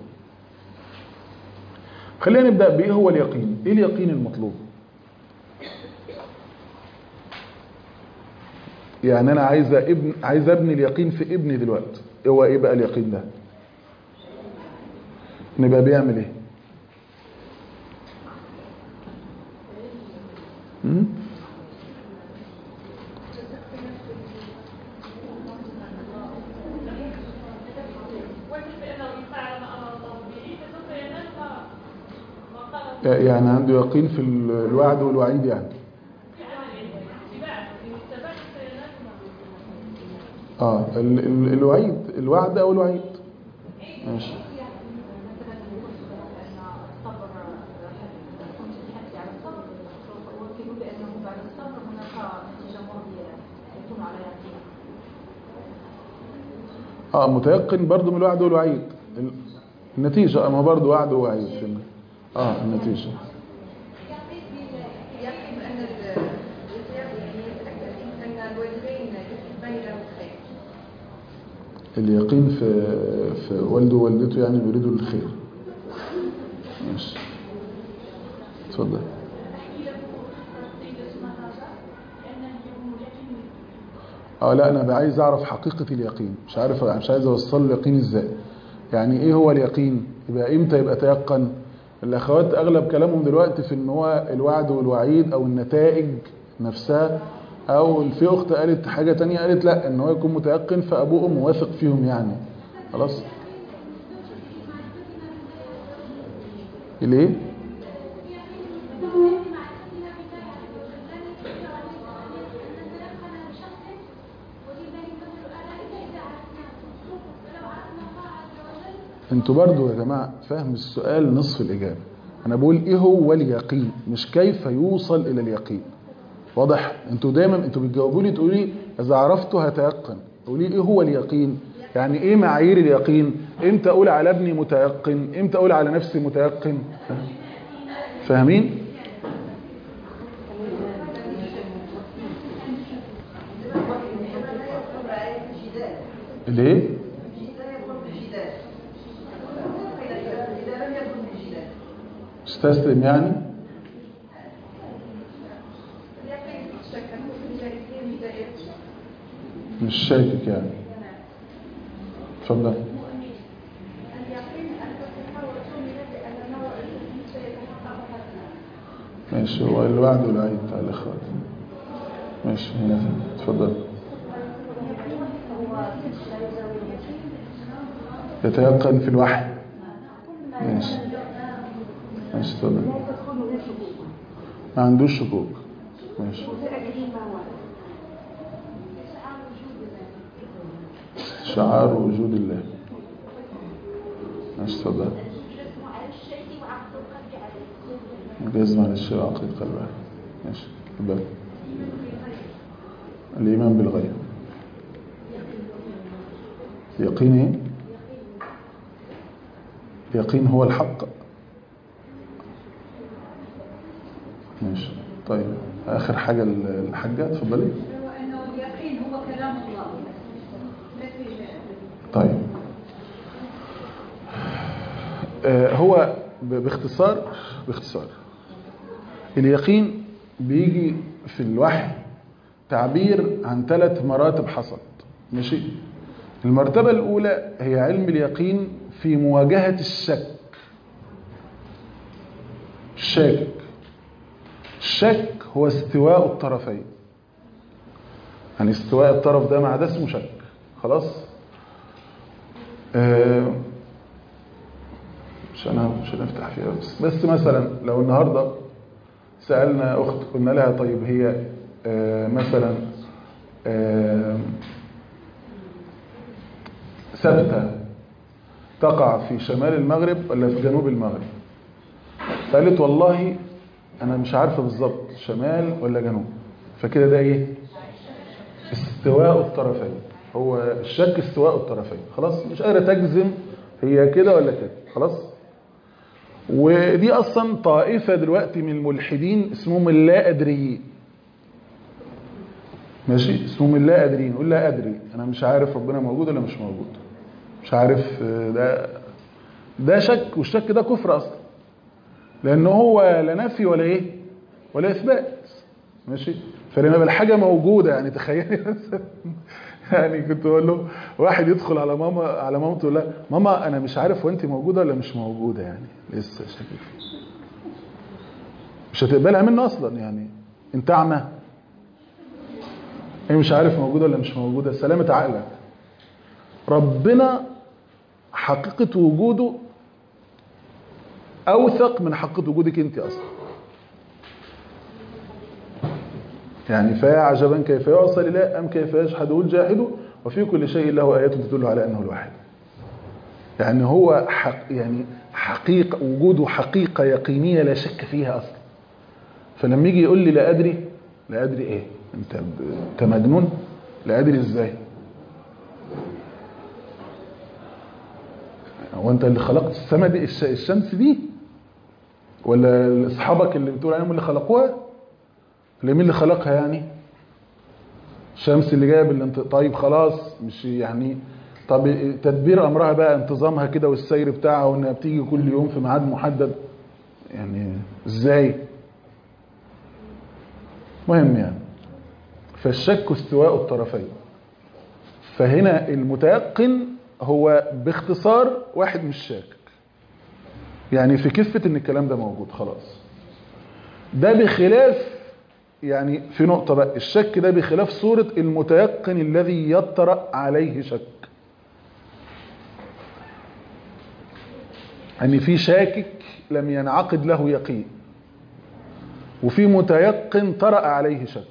خلينا نبدا بايه هو اليقين ايه اليقين المطلوب يعني انا عايز ابن عايز ابني اليقين في ابني دلوقتي هو ايه بقى اليقين ده نبقى بيعمل ايه مم؟ يعني عنده يقين في ال- الوعد والوعيد يعني اه ال ال الوعيد الوعد او الوعيد ماشي اه متيقن برضو من الوعد والوعيد ال- النتيجة اما برضو وعد ووعيد في ال- اه النتيجة يقين أن ال- أن الوالدين يحبان له الخير اليقين في في والده ووالدته يعني بيريدوا الخير ماشي اتفضل اه لا انا بقى عايز اعرف حقيقة اليقين مش عارف مش عايز اوصل له اليقين ازاي يعني ايه هو اليقين يبقى امتى يبقى تيقن الاخوات اغلب كلامهم دلوقتي في ان هو الوعد والوعيد او النتائج نفسها او في اخت قالت حاجة تانية قالت لا ان هو يكون متيقن فابوه وامه واثق فيهم يعني خلاص ليه انتوا برضو يا جماعة فهم السؤال نصف الإجابة أنا بقول إيه هو اليقين مش كيف يوصل إلى اليقين واضح انتوا دايما انتوا بتجاوبوا لي تقولوا لي إذا عرفته هتيقن قولي إيه هو اليقين يعني إيه معايير اليقين إمتى أقول على ابني متيقن إمتى أقول على نفسي متيقن فاهمين ليه استسلم يعني مش شاكك يعني اتفضل ماشي هو الوعد والعيد بتاع الاخوات ماشي هنا اتفضل يتيقن في الوحي ماشي ماشي اتفضل ما عندوش شكوك ماشي شعار وجود الله ماشي اتفضل جزم على الشيء عقيد قلبها ماشي اتفضل الإيمان بالغيب يقين إيه؟ يقين هو الحق ماشي طيب آخر حاجة الحاجة اتفضلي هو أنه اليقين هو كلام الله لا في شيء طيب آه، هو ب- باختصار باختصار اليقين بيجي في الوحي تعبير عن ثلاث مراتب حصلت ماشي المرتبة الأولى هي علم اليقين في مواجهة الشك الشاكك الشك هو استواء الطرفين يعني استواء الطرف ده مع ده اسمه شك خلاص آه، مش انا مش هنفتح فيها بس بس مثلا لو النهارده سالنا اخت قلنا لها طيب هي آه، مثلا آه، ثابته تقع في شمال المغرب ولا في جنوب المغرب فقالت والله انا مش عارفه بالظبط شمال ولا جنوب فكده ده ايه استواء الطرفين هو الشك استواء الطرفين خلاص مش قادره تجزم هي كده ولا كده خلاص ودي اصلا طائفه دلوقتي من الملحدين اسمهم اللا ادريين ماشي اسمهم اللا ادريين يقول لا ادري انا مش عارف ربنا موجود ولا مش موجود مش عارف آه، ده ده شك والشك ده كفر اصلا لانه هو لا نفي ولا ايه ولا اثبات ماشي فلما بالحاجه موجوده يعني تخيلي مثلا يعني كنت بقول له واحد يدخل على ماما على مامته يقول لها ماما انا مش عارف وانت موجوده ولا مش موجوده يعني لسه شاكك مش هتقبلها منه اصلا يعني انت اعمى هي مش عارف موجوده ولا مش موجوده سلامه عقلك ربنا حقيقه وجوده اوثق من حقيقه وجودك انت اصلا يعني فيا عجبا كيف يعصى الاله ام كيف يجحده الجاحد وفي كل شيء له ايات تدل على انه الواحد يعني هو حق يعني حقيقه وجوده حقيقه يقينيه لا شك فيها اصلا فلما يجي يقول لي لا ادري لا ادري ايه انت ب- انت مجنون لا ادري ازاي هو انت اللي خلقت السماء دي الش- الشمس دي ولا اصحابك اللي بتقول عليهم اللي خلقوها اللي مين اللي خلقها يعني الشمس اللي جايه بالانت... طيب خلاص مش يعني طب تدبير امرها بقى انتظامها كده والسير بتاعها وانها بتيجي كل يوم في ميعاد محدد يعني ازاي مهم يعني فالشك استواء الطرفين فهنا المتيقن هو باختصار واحد مش شاكك يعني في كفة ان الكلام ده موجود خلاص ده بخلاف يعني في نقطة بقى الشك ده بخلاف صورة المتيقن الذي يطرأ عليه شك يعني في شاكك لم ينعقد له يقين وفي متيقن طرأ عليه شك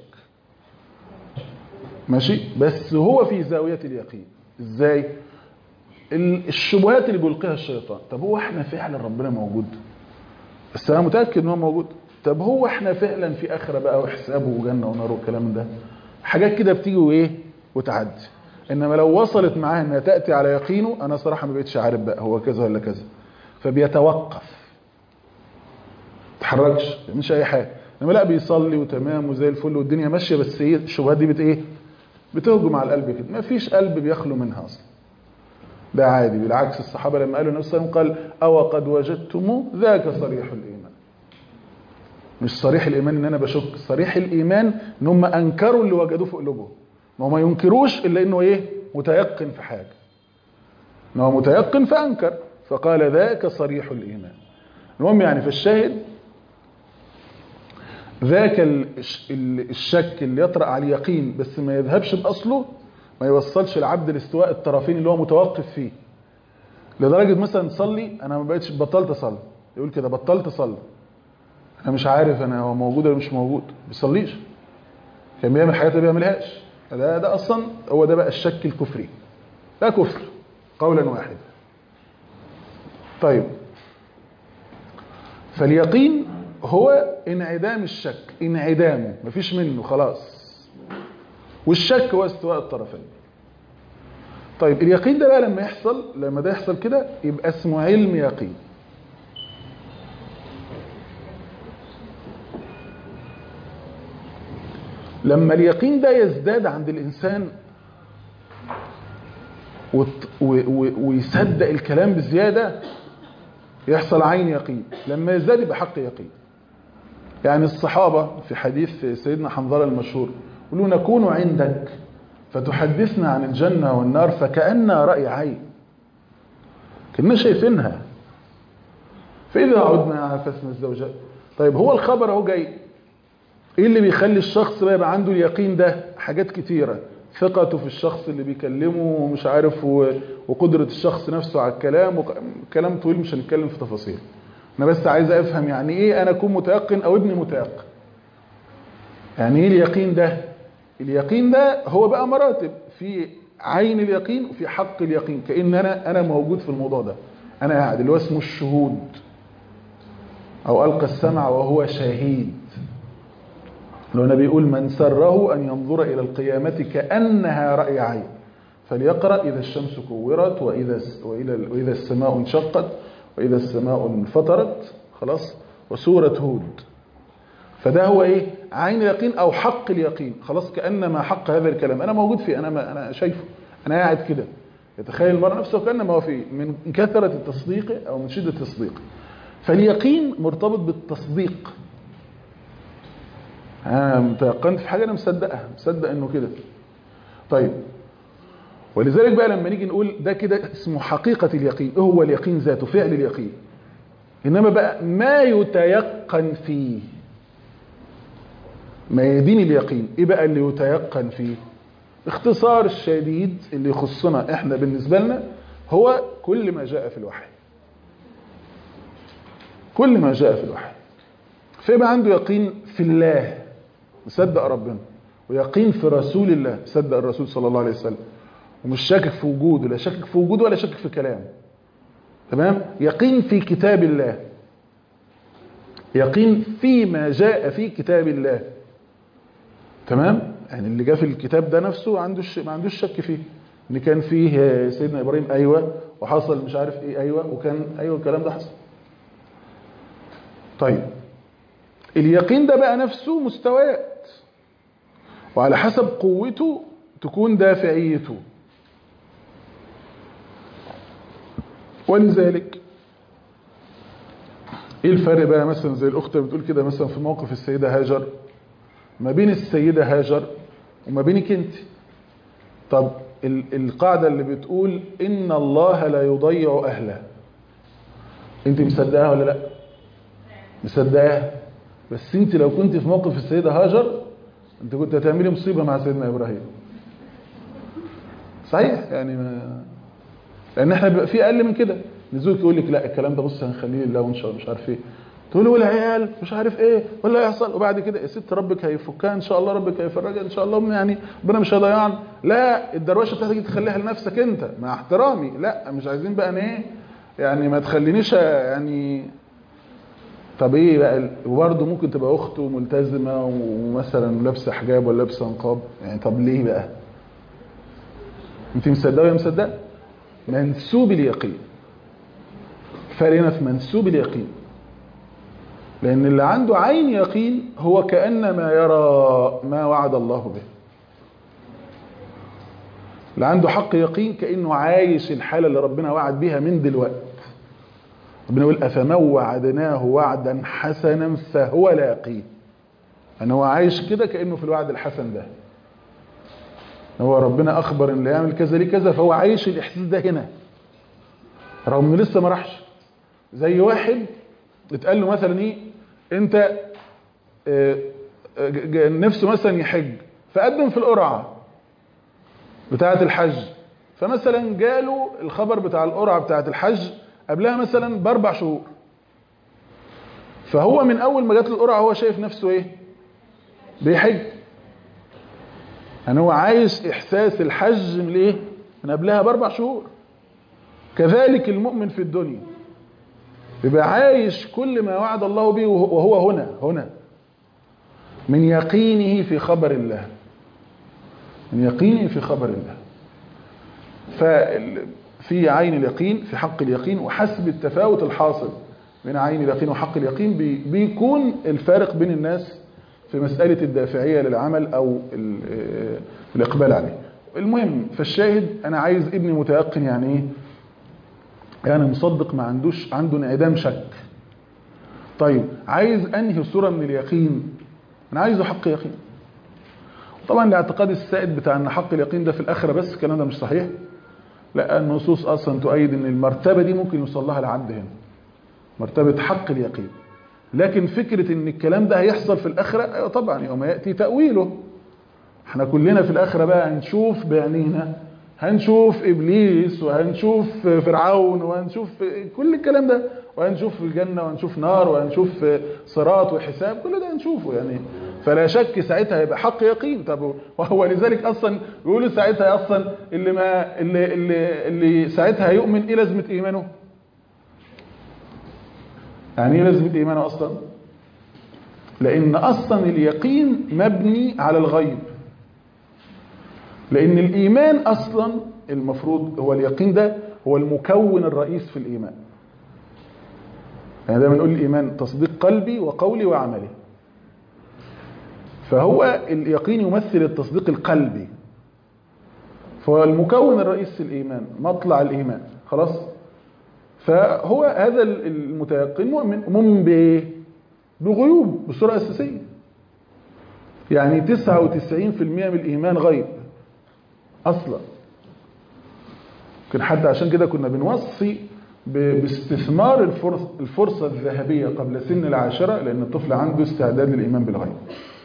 ماشي بس هو في زاوية اليقين ازاي ال- الشبهات اللي بيلقيها الشيطان طب هو احنا فعلا ربنا موجود بس انا متاكد ان هو موجود طب هو احنا فعلا في اخره بقى وحسابه وجنه ونار والكلام ده حاجات كده بتيجي وايه وتعدي انما لو وصلت معاه انها تاتي على يقينه انا صراحه ما بقتش عارف بقى هو كذا ولا كذا فبيتوقف تحركش ما بيعملش اي حاجه انما لا بيصلي وتمام وزي الفل والدنيا ماشيه بس ايه الشبهات دي بت ايه بتهجم على القلب كده ما فيش قلب بيخلو منها اصلا ده عادي بالعكس الصحابه لما قالوا النبي صلى الله عليه وسلم قال او قد وجدتم ذاك صريح الايمان مش صريح الايمان ان انا بشك صريح الايمان ان هم انكروا اللي وجدوه في قلوبهم ما هم ما ينكروش الا انه ايه متيقن في حاجه ان هو متيقن فانكر فقال ذاك صريح الايمان المهم يعني في الشاهد ذاك الش- ال- الشك اللي يطرأ على اليقين بس ما يذهبش بأصله ما يوصلش العبد لاستواء الطرفين اللي هو متوقف فيه لدرجة مثلا تصلي أنا ما بقتش بطلت أصلي يقول كده بطلت أصلي أنا مش عارف أنا هو موجود ولا مش موجود ما بيصليش كان بيعمل حاجات ما بيعملهاش ده ده أصلا هو ده بقى الشك الكفري ده كفر قولا واحدا طيب فاليقين هو انعدام الشك انعدامه مفيش منه خلاص والشك هو استواء الطرفين طيب اليقين ده بقى لما يحصل لما ده يحصل كده يبقى اسمه علم يقين لما اليقين ده يزداد عند الإنسان وت- و- و- ويصدق الكلام بزيادة يحصل عين يقين لما يزداد يبقى حق يقين يعني الصحابة في حديث سيدنا حنظلة المشهور يقولوا نكون عندك فتحدثنا عن الجنة والنار فكأنها رأي عين كنا شايفينها فإذا عدنا عافسنا الزوجات طيب هو الخبر اهو جاي ايه اللي بيخلي الشخص بقى يبقى عنده اليقين ده حاجات كتيرة ثقته في الشخص اللي بيكلمه ومش عارف و- وقدرة الشخص نفسه على الكلام وك- كلام طويل مش هنتكلم في تفاصيل انا بس عايز افهم يعني ايه انا اكون متيقن او ابني متيقن يعني ايه اليقين ده اليقين ده هو بقى مراتب في عين اليقين وفي حق اليقين كأن انا انا موجود في الموضوع ده انا قاعد اللي هو اسمه الشهود او القى السمع وهو شهيد لو النبي يقول من سره أن ينظر إلى القيامة كأنها رأي عين فليقرأ إذا الشمس كورت وإذا, وإذا, وإذا السماء انشقت وإذا السماء انفطرت خلاص وسورة هود فده هو إيه عين اليقين أو حق اليقين خلاص كأنما حق هذا الكلام أنا موجود فيه أنا, ما أنا شايفه أنا قاعد كده يتخيل المرء نفسه كأنما هو فيه من كثرة التصديق أو من شدة التصديق فاليقين مرتبط بالتصديق ها متيقنت في حاجه انا مصدقها مصدق انه كده طيب ولذلك بقى لما نيجي نقول ده كده اسمه حقيقه اليقين ايه هو اليقين ذاته فعل اليقين انما بقى ما يتيقن فيه ما يدين اليقين ايه بقى اللي يتيقن فيه اختصار الشديد اللي يخصنا احنا بالنسبه لنا هو كل ما جاء في الوحي كل ما جاء في الوحي فيبقى عنده يقين في الله مصدق ربنا ويقين في رسول الله مصدق الرسول صلى الله عليه وسلم ومش شاكك في وجوده لا شاكك في وجوده ولا شاكك في كلامه تمام يقين في كتاب الله يقين فيما جاء في كتاب الله تمام يعني اللي جاء في الكتاب ده نفسه عنده ما عندوش شك فيه ان كان فيه سيدنا ابراهيم ايوه وحصل مش عارف ايه ايوه وكان ايوه الكلام ده حصل طيب اليقين ده بقى نفسه مستويات وعلى حسب قوته تكون دافعيته ولذلك ايه الفرق بقى مثلا زي الاخت بتقول كده مثلا في موقف السيدة هاجر ما بين السيدة هاجر وما بينك انت طب ال- القاعدة اللي بتقول ان الله لا يضيع اهله انت مصدقها ولا لا مصدقاها بس انت لو كنت في موقف السيدة هاجر انت كنت هتعملي مصيبة مع سيدنا ابراهيم صحيح يعني ما لان احنا بيبقى في اقل من كده نزوك يقول لك لا الكلام ده بص هنخليه لله وان شاء الله مش عارف ايه تقول له والعيال مش عارف ايه ولا هيحصل وبعد كده يا ست ربك هيفكها ان شاء الله ربك هيفرجها ان شاء الله يعني ربنا مش هيضيعنا لا الدروشه بتاعتك دي تخليها لنفسك انت مع احترامي لا مش عايزين بقى ايه يعني ما تخلينيش يعني طب ايه بقى وبرضه ممكن تبقى اخت وملتزمه ومثلا لابسه حجاب ولا لابسه نقاب يعني طب ليه بقى انت مصدقه ولا مصدقه منسوب اليقين فرق هنا في منسوب اليقين لأن اللي عنده عين يقين هو كأنما يرى ما وعد الله به اللي عنده حق يقين كأنه عايش الحالة اللي ربنا وعد بها من دلوقت ربنا يقول أفمن وعدناه وعدا حسنا فهو لاقيه أن هو عايش كده كأنه في الوعد الحسن ده هو ربنا أخبر إن اللي يعمل كذا ليه كذا فهو عايش الإحساس ده هنا رغم إنه لسه ما راحش زي واحد اتقال له مثلا إيه أنت آه، آه، ج- نفسه مثلا يحج فقدم في القرعة بتاعة الحج فمثلا جاله الخبر بتاع القرعة بتاعة الحج قبلها مثلا بأربع شهور فهو من أول ما جات له القرعة هو شايف نفسه إيه بيحج يعني هو عايش إحساس الحج من إيه من قبلها بأربع شهور كذلك المؤمن في الدنيا يبقى عايش كل ما وعد الله به وهو هنا هنا من يقينه في خبر الله من يقيني في خبر الله ففي عين اليقين في حق اليقين وحسب التفاوت الحاصل بين عين اليقين وحق اليقين بي بيكون الفارق بين الناس في مسألة الدافعية للعمل أو ال- آه، الإقبال عليه المهم فالشاهد أنا عايز ابني متيقن يعني إيه يعني مصدق ما عندوش عنده انعدام شك طيب عايز أنهي صورة من اليقين أنا عايزه حق يقين طبعا الاعتقاد السائد بتاع ان حق اليقين ده في الاخره بس الكلام ده مش صحيح لا النصوص اصلا تؤيد ان المرتبه دي ممكن يوصل لها العبد هنا مرتبه حق اليقين لكن فكره ان الكلام ده هيحصل في الاخره ايوه طبعا يوم ياتي تاويله احنا كلنا في الاخره بقى هنشوف بعينينا هنشوف ابليس وهنشوف فرعون وهنشوف كل الكلام ده وهنشوف الجنه وهنشوف نار وهنشوف صراط وحساب كل ده هنشوفه يعني فلا شك ساعتها هيبقى حق يقين طب وهو لذلك اصلا يقولوا ساعتها اصلا اللي ما اللي اللي, اللي ساعتها هيؤمن ايه لازمه ايمانه يعني ايه لازمه ايمانه اصلا لان اصلا اليقين مبني على الغيب لان الايمان اصلا المفروض هو اليقين ده هو المكون الرئيس في الايمان يعني دايما نقول الايمان تصديق قلبي وقولي وعملي فهو اليقين يمثل التصديق القلبي فهو المكون الرئيس في الايمان مطلع الايمان خلاص فهو هذا المتيقن مؤمن مؤمن بايه بغيوب بصوره اساسيه يعني 99% من الايمان غيب اصلا يمكن حتى عشان كده كنا بنوصي باستثمار الفرص الفرصة الذهبية قبل سن العاشرة لأن الطفل عنده استعداد للإيمان بالغيب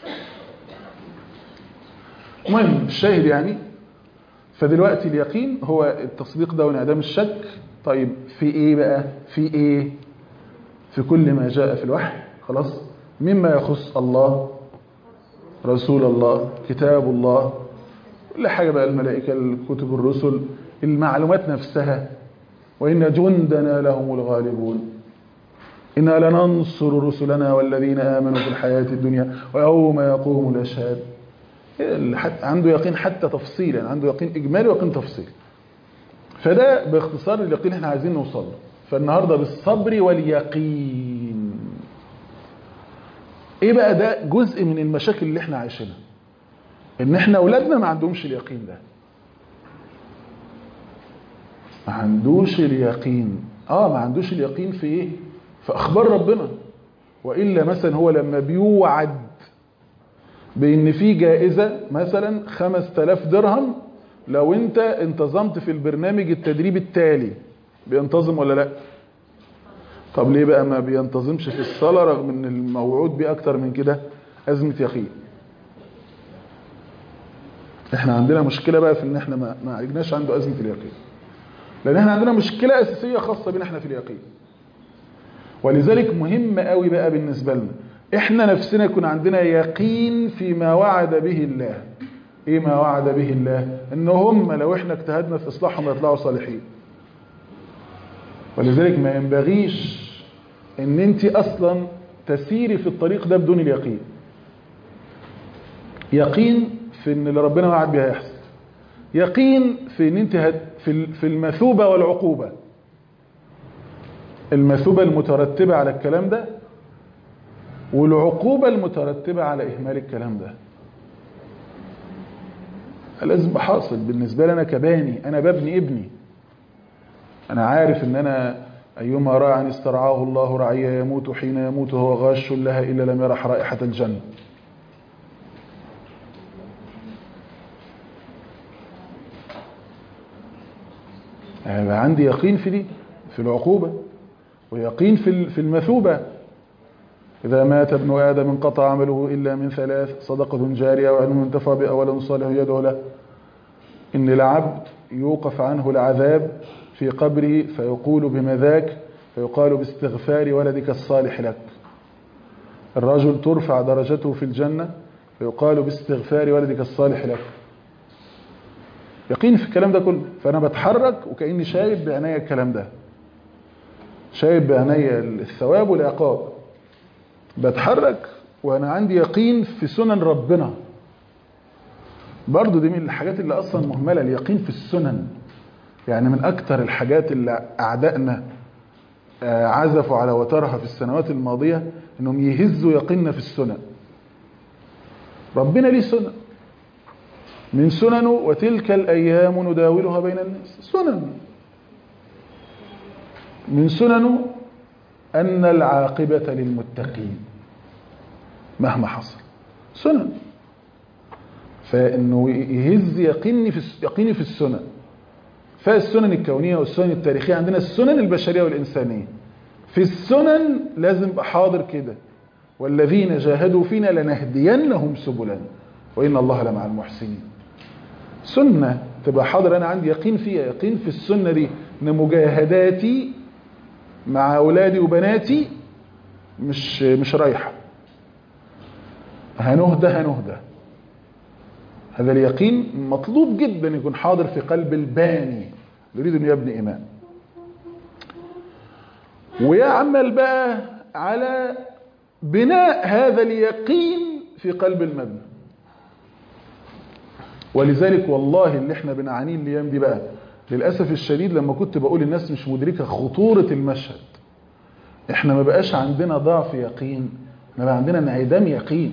المهم الشاهد يعني فدلوقتي اليقين هو التصديق ده وانعدام الشك طيب في ايه بقى في ايه في كل ما جاء في الوحي خلاص مما يخص الله رسول الله كتاب الله كل حاجة بقى الملائكة الكتب الرسل المعلومات نفسها وإن جندنا لهم الغالبون إنا لننصر رسلنا والذين آمنوا في الحياة الدنيا ويوم يقوم الأشهاد عنده يقين حتى تفصيل يعني عنده يقين إجمالي ويقين تفصيل فده باختصار اليقين احنا عايزين نوصل له فالنهاردة بالصبر واليقين ايه بقى ده جزء من المشاكل اللي احنا عايشينها ان احنا اولادنا ما عندهمش اليقين ده ما عندوش اليقين اه ما عندوش اليقين في ايه في اخبار ربنا والا مثلا هو لما بيوعد بان في جائزه مثلا 5000 درهم لو انت انتظمت في البرنامج التدريب التالي بينتظم ولا لا طب ليه بقى ما بينتظمش في الصلاه رغم ان الموعود بيه اكتر من كده ازمه يقين احنا عندنا مشكله بقى في ان احنا ما ما عالجناش عنده ازمه اليقين لان احنا عندنا مشكله اساسيه خاصه بينا احنا في اليقين ولذلك مهم قوي بقى بالنسبه لنا احنا نفسنا يكون عندنا يقين فيما وعد به الله ايه ما وعد به الله ان هم لو احنا اجتهدنا في اصلاحهم يطلعوا صالحين ولذلك ما ينبغيش ان انت اصلا تسيري في الطريق ده بدون اليقين يقين في ان اللي ربنا وعد بيه هيحصل يقين في ان انت هت في في المثوبه والعقوبه المثوبه المترتبه على الكلام ده والعقوبه المترتبه على اهمال الكلام ده لازم حاصل بالنسبه لي انا كباني انا ببني ابني انا عارف ان انا ايما راع استرعاه الله رعيا يموت حين يموت وهو غاش لها الا لم يرح رائحه الجنه يعني عندي يقين في دي في العقوبة ويقين في في المثوبة إذا مات ابن آدم انقطع عمله إلا من ثلاث صدقة جارية وعلم ينتفع بأولا صالح يدعو له إن العبد يوقف عنه العذاب في قبره فيقول بمذاك فيقال باستغفار ولدك الصالح لك الرجل ترفع درجته في الجنة فيقال باستغفار ولدك الصالح لك يقين في الكلام ده كله فانا بتحرك وكاني شايف بعينيا الكلام ده شايف بعينيا الثواب والعقاب بتحرك وانا عندي يقين في سنن ربنا برضو دي من الحاجات اللي اصلا مهمله اليقين في السنن يعني من اكتر الحاجات اللي اعدائنا آه، عزفوا على وترها في السنوات الماضيه انهم يهزوا يقيننا في السنن ربنا ليه سنن من سننه وتلك الايام نداولها بين الناس سنن من سننه ان العاقبه للمتقين مهما حصل سنن فانه يهز يقيني في يقيني في السنن فالسنن الكونيه والسنن التاريخيه عندنا السنن البشريه والانسانيه في السنن لازم ابقى حاضر كده والذين جاهدوا فينا لنهدينهم سبلنا وان الله لمع المحسنين سنه تبقى حاضر انا عندي يقين فيها يقين في السنه دي ان مجاهداتي مع اولادي وبناتي مش مش رايحه هنهدى هنهدى هذا اليقين مطلوب جدا يكون حاضر في قلب الباني يريد ان يبني ايمان ويعمل بقى على بناء هذا اليقين في قلب المبنى ولذلك والله اللي احنا بنعانيه الايام دي بقى للاسف الشديد لما كنت بقول الناس مش مدركه خطوره المشهد احنا ما بقاش عندنا ضعف يقين ما بقى عندنا انعدام يقين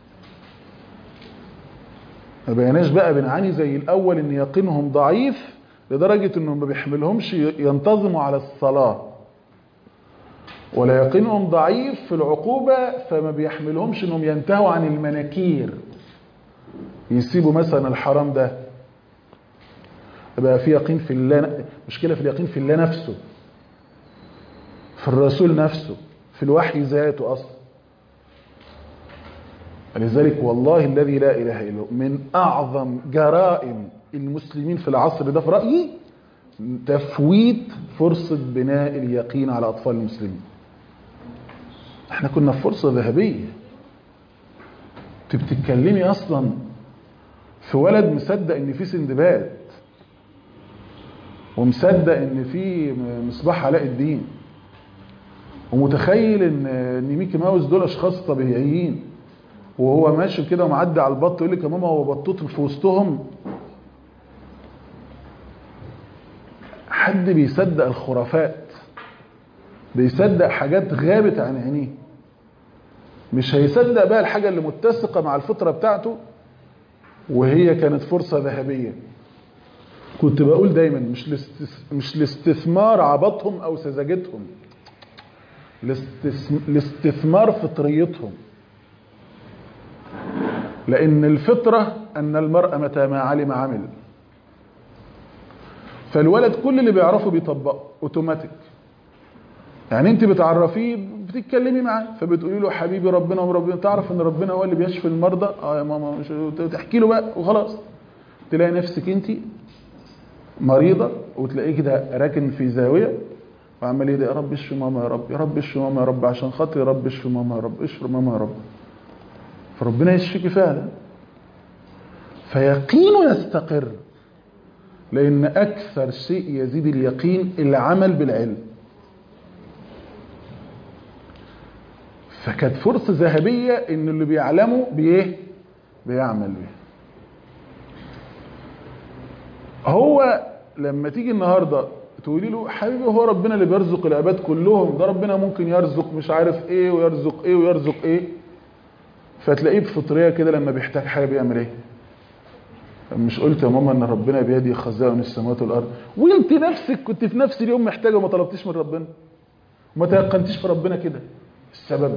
ما بقيناش بقى بنعاني زي الاول ان يقينهم ضعيف لدرجه انهم ما بيحملهمش ينتظموا على الصلاه ولا يقينهم ضعيف في العقوبه فما بيحملهمش انهم ينتهوا عن المناكير يسيبوا مثلا الحرام ده يبقى في يقين في الله مشكله في اليقين في الله نفسه في الرسول نفسه في الوحي ذاته اصلا لذلك والله الذي لا اله الا هو من اعظم جرائم المسلمين في العصر ده في رايي تفويت فرصه بناء اليقين على اطفال المسلمين احنا كنا في فرصه ذهبيه انت بتتكلمي اصلا في ولد مصدق ان في سندباد ومصدق ان في مصباح علاء الدين ومتخيل ان ان ميكي ماوس دول اشخاص طبيعيين وهو ماشي كده ومعدي على البط يقول لك يا ماما هو بطوط في وسطهم حد بيصدق الخرافات بيصدق حاجات غابت عن عينيه مش هيصدق بقى الحاجه اللي متسقه مع الفطره بتاعته وهي كانت فرصه ذهبيه كنت بقول دايما مش الاستس... مش الاستثمار عبطهم او سذاجتهم الاستس... الاستثمار فطريتهم لان الفطره ان المرء متى ما علم عمل فالولد كل اللي بيعرفه بيطبقه اوتوماتيك يعني انت بتعرفيه بتتكلمي معاه فبتقولي له حبيبي ربنا وربنا تعرف ان ربنا هو اللي بيشفي المرضى اه يا ماما مش تحكي له بقى وخلاص تلاقي نفسك انت مريضه وتلاقيه كده راكن في زاويه وعمال يدعي يا رب اشفي ماما يا رب يا رب اشفي ماما يا رب عشان خاطري يا رب اشفي ماما يا رب اشفي ماما يا رب فربنا يشفيكي فعلا فيقينه يستقر لان اكثر شيء يزيد اليقين العمل بالعلم فكانت فرصة ذهبية ان اللي بيعلموا بايه بيعمل بيه هو لما تيجي النهاردة تقولي له حبيبي هو ربنا اللي بيرزق العباد كلهم ده ربنا ممكن يرزق مش عارف ايه ويرزق ايه ويرزق ايه فتلاقيه بفطرية كده لما بيحتاج حاجة بيعمل ايه مش قلت يا ماما ان ربنا بيدي خزائن السماوات والارض وانت نفسك كنت في نفس اليوم محتاجه وما طلبتيش من ربنا وما تيقنتيش في ربنا كده السبب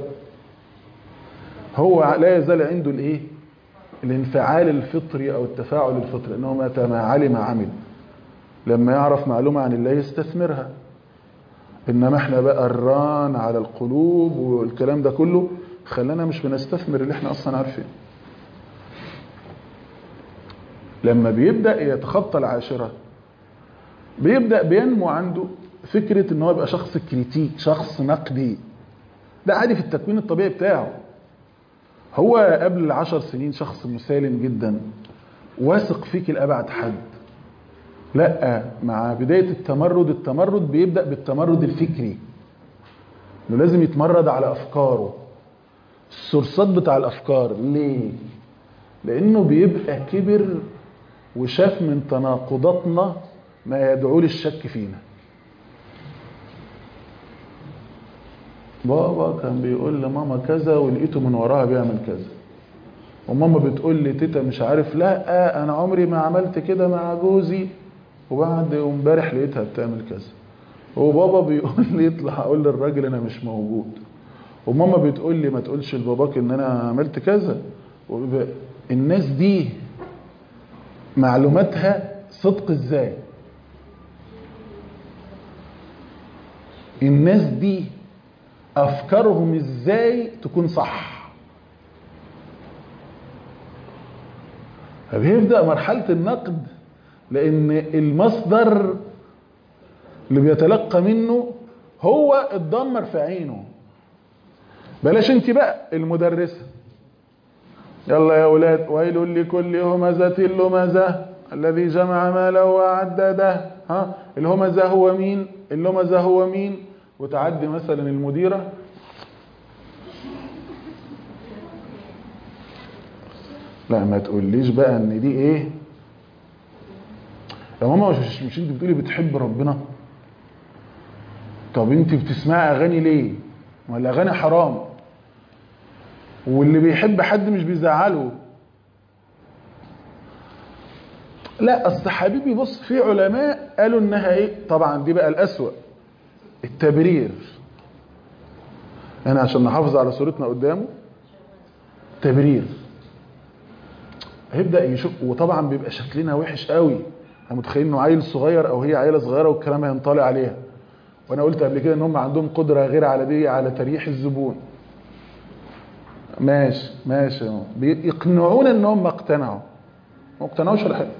هو لا يزال عنده الايه الانفعال الفطري او التفاعل الفطري انه متى ما علم عمل لما يعرف معلومه عن الله يستثمرها انما احنا بقى الران على القلوب والكلام ده كله خلانا مش بنستثمر اللي احنا اصلا عارفينه لما بيبدا يتخطى العاشره بيبدا بينمو عنده فكره ان هو يبقى شخص كريتيك شخص نقدي ده عادي في التكوين الطبيعي بتاعه هو قبل العشر سنين شخص مسالم جدا واثق فيك لأبعد حد لا مع بداية التمرد التمرد بيبدأ بالتمرد الفكري انه لازم يتمرد على أفكاره السرصات بتاع الأفكار ليه لانه بيبقى كبر وشاف من تناقضاتنا ما يدعو للشك فينا بابا كان بيقول لماما كذا ولقيته من وراها بيعمل كذا وماما بتقول لي تيتا مش عارف لا انا عمري ما عملت كده مع جوزي وبعد امبارح لقيتها بتعمل كذا وبابا بيقول لي اطلع اقول للراجل انا مش موجود وماما بتقول لي ما تقولش لباباك ان انا عملت كذا وب- الناس دي معلوماتها صدق ازاي الناس دي افكارهم ازاي تكون صح فبيبدا مرحله النقد لان المصدر اللي بيتلقى منه هو اتدمر في عينه بلاش انت بقى المدرسه يلا يا اولاد ويل لكل همزه لمزه الذي جمع ماله وعدده ها الهمزه هو مين اللمزه هو مين وتعدي مثلا المديره لا ما تقوليش بقى ان دي ايه يا ماما مش, مش انت بتقولي بتحب ربنا طب انت بتسمعي اغاني ليه ما الاغاني حرام واللي بيحب حد مش بيزعله لا اصل حبيبي بص في علماء قالوا انها ايه طبعا دي بقى الاسوأ التبرير انا عشان نحافظ على صورتنا قدامه تبرير هيبدا يشوف وطبعا بيبقى شكلنا وحش قوي انا متخيل انه عيل صغير او هي عيله صغيره والكلام هينطلع عليها وانا قلت قبل كده ان هم عندهم قدره غير عاديه على تريح الزبون ماشي ماشي بيقنعونا ان هم اقتنعوا ما اقتنعوش ولا حاجه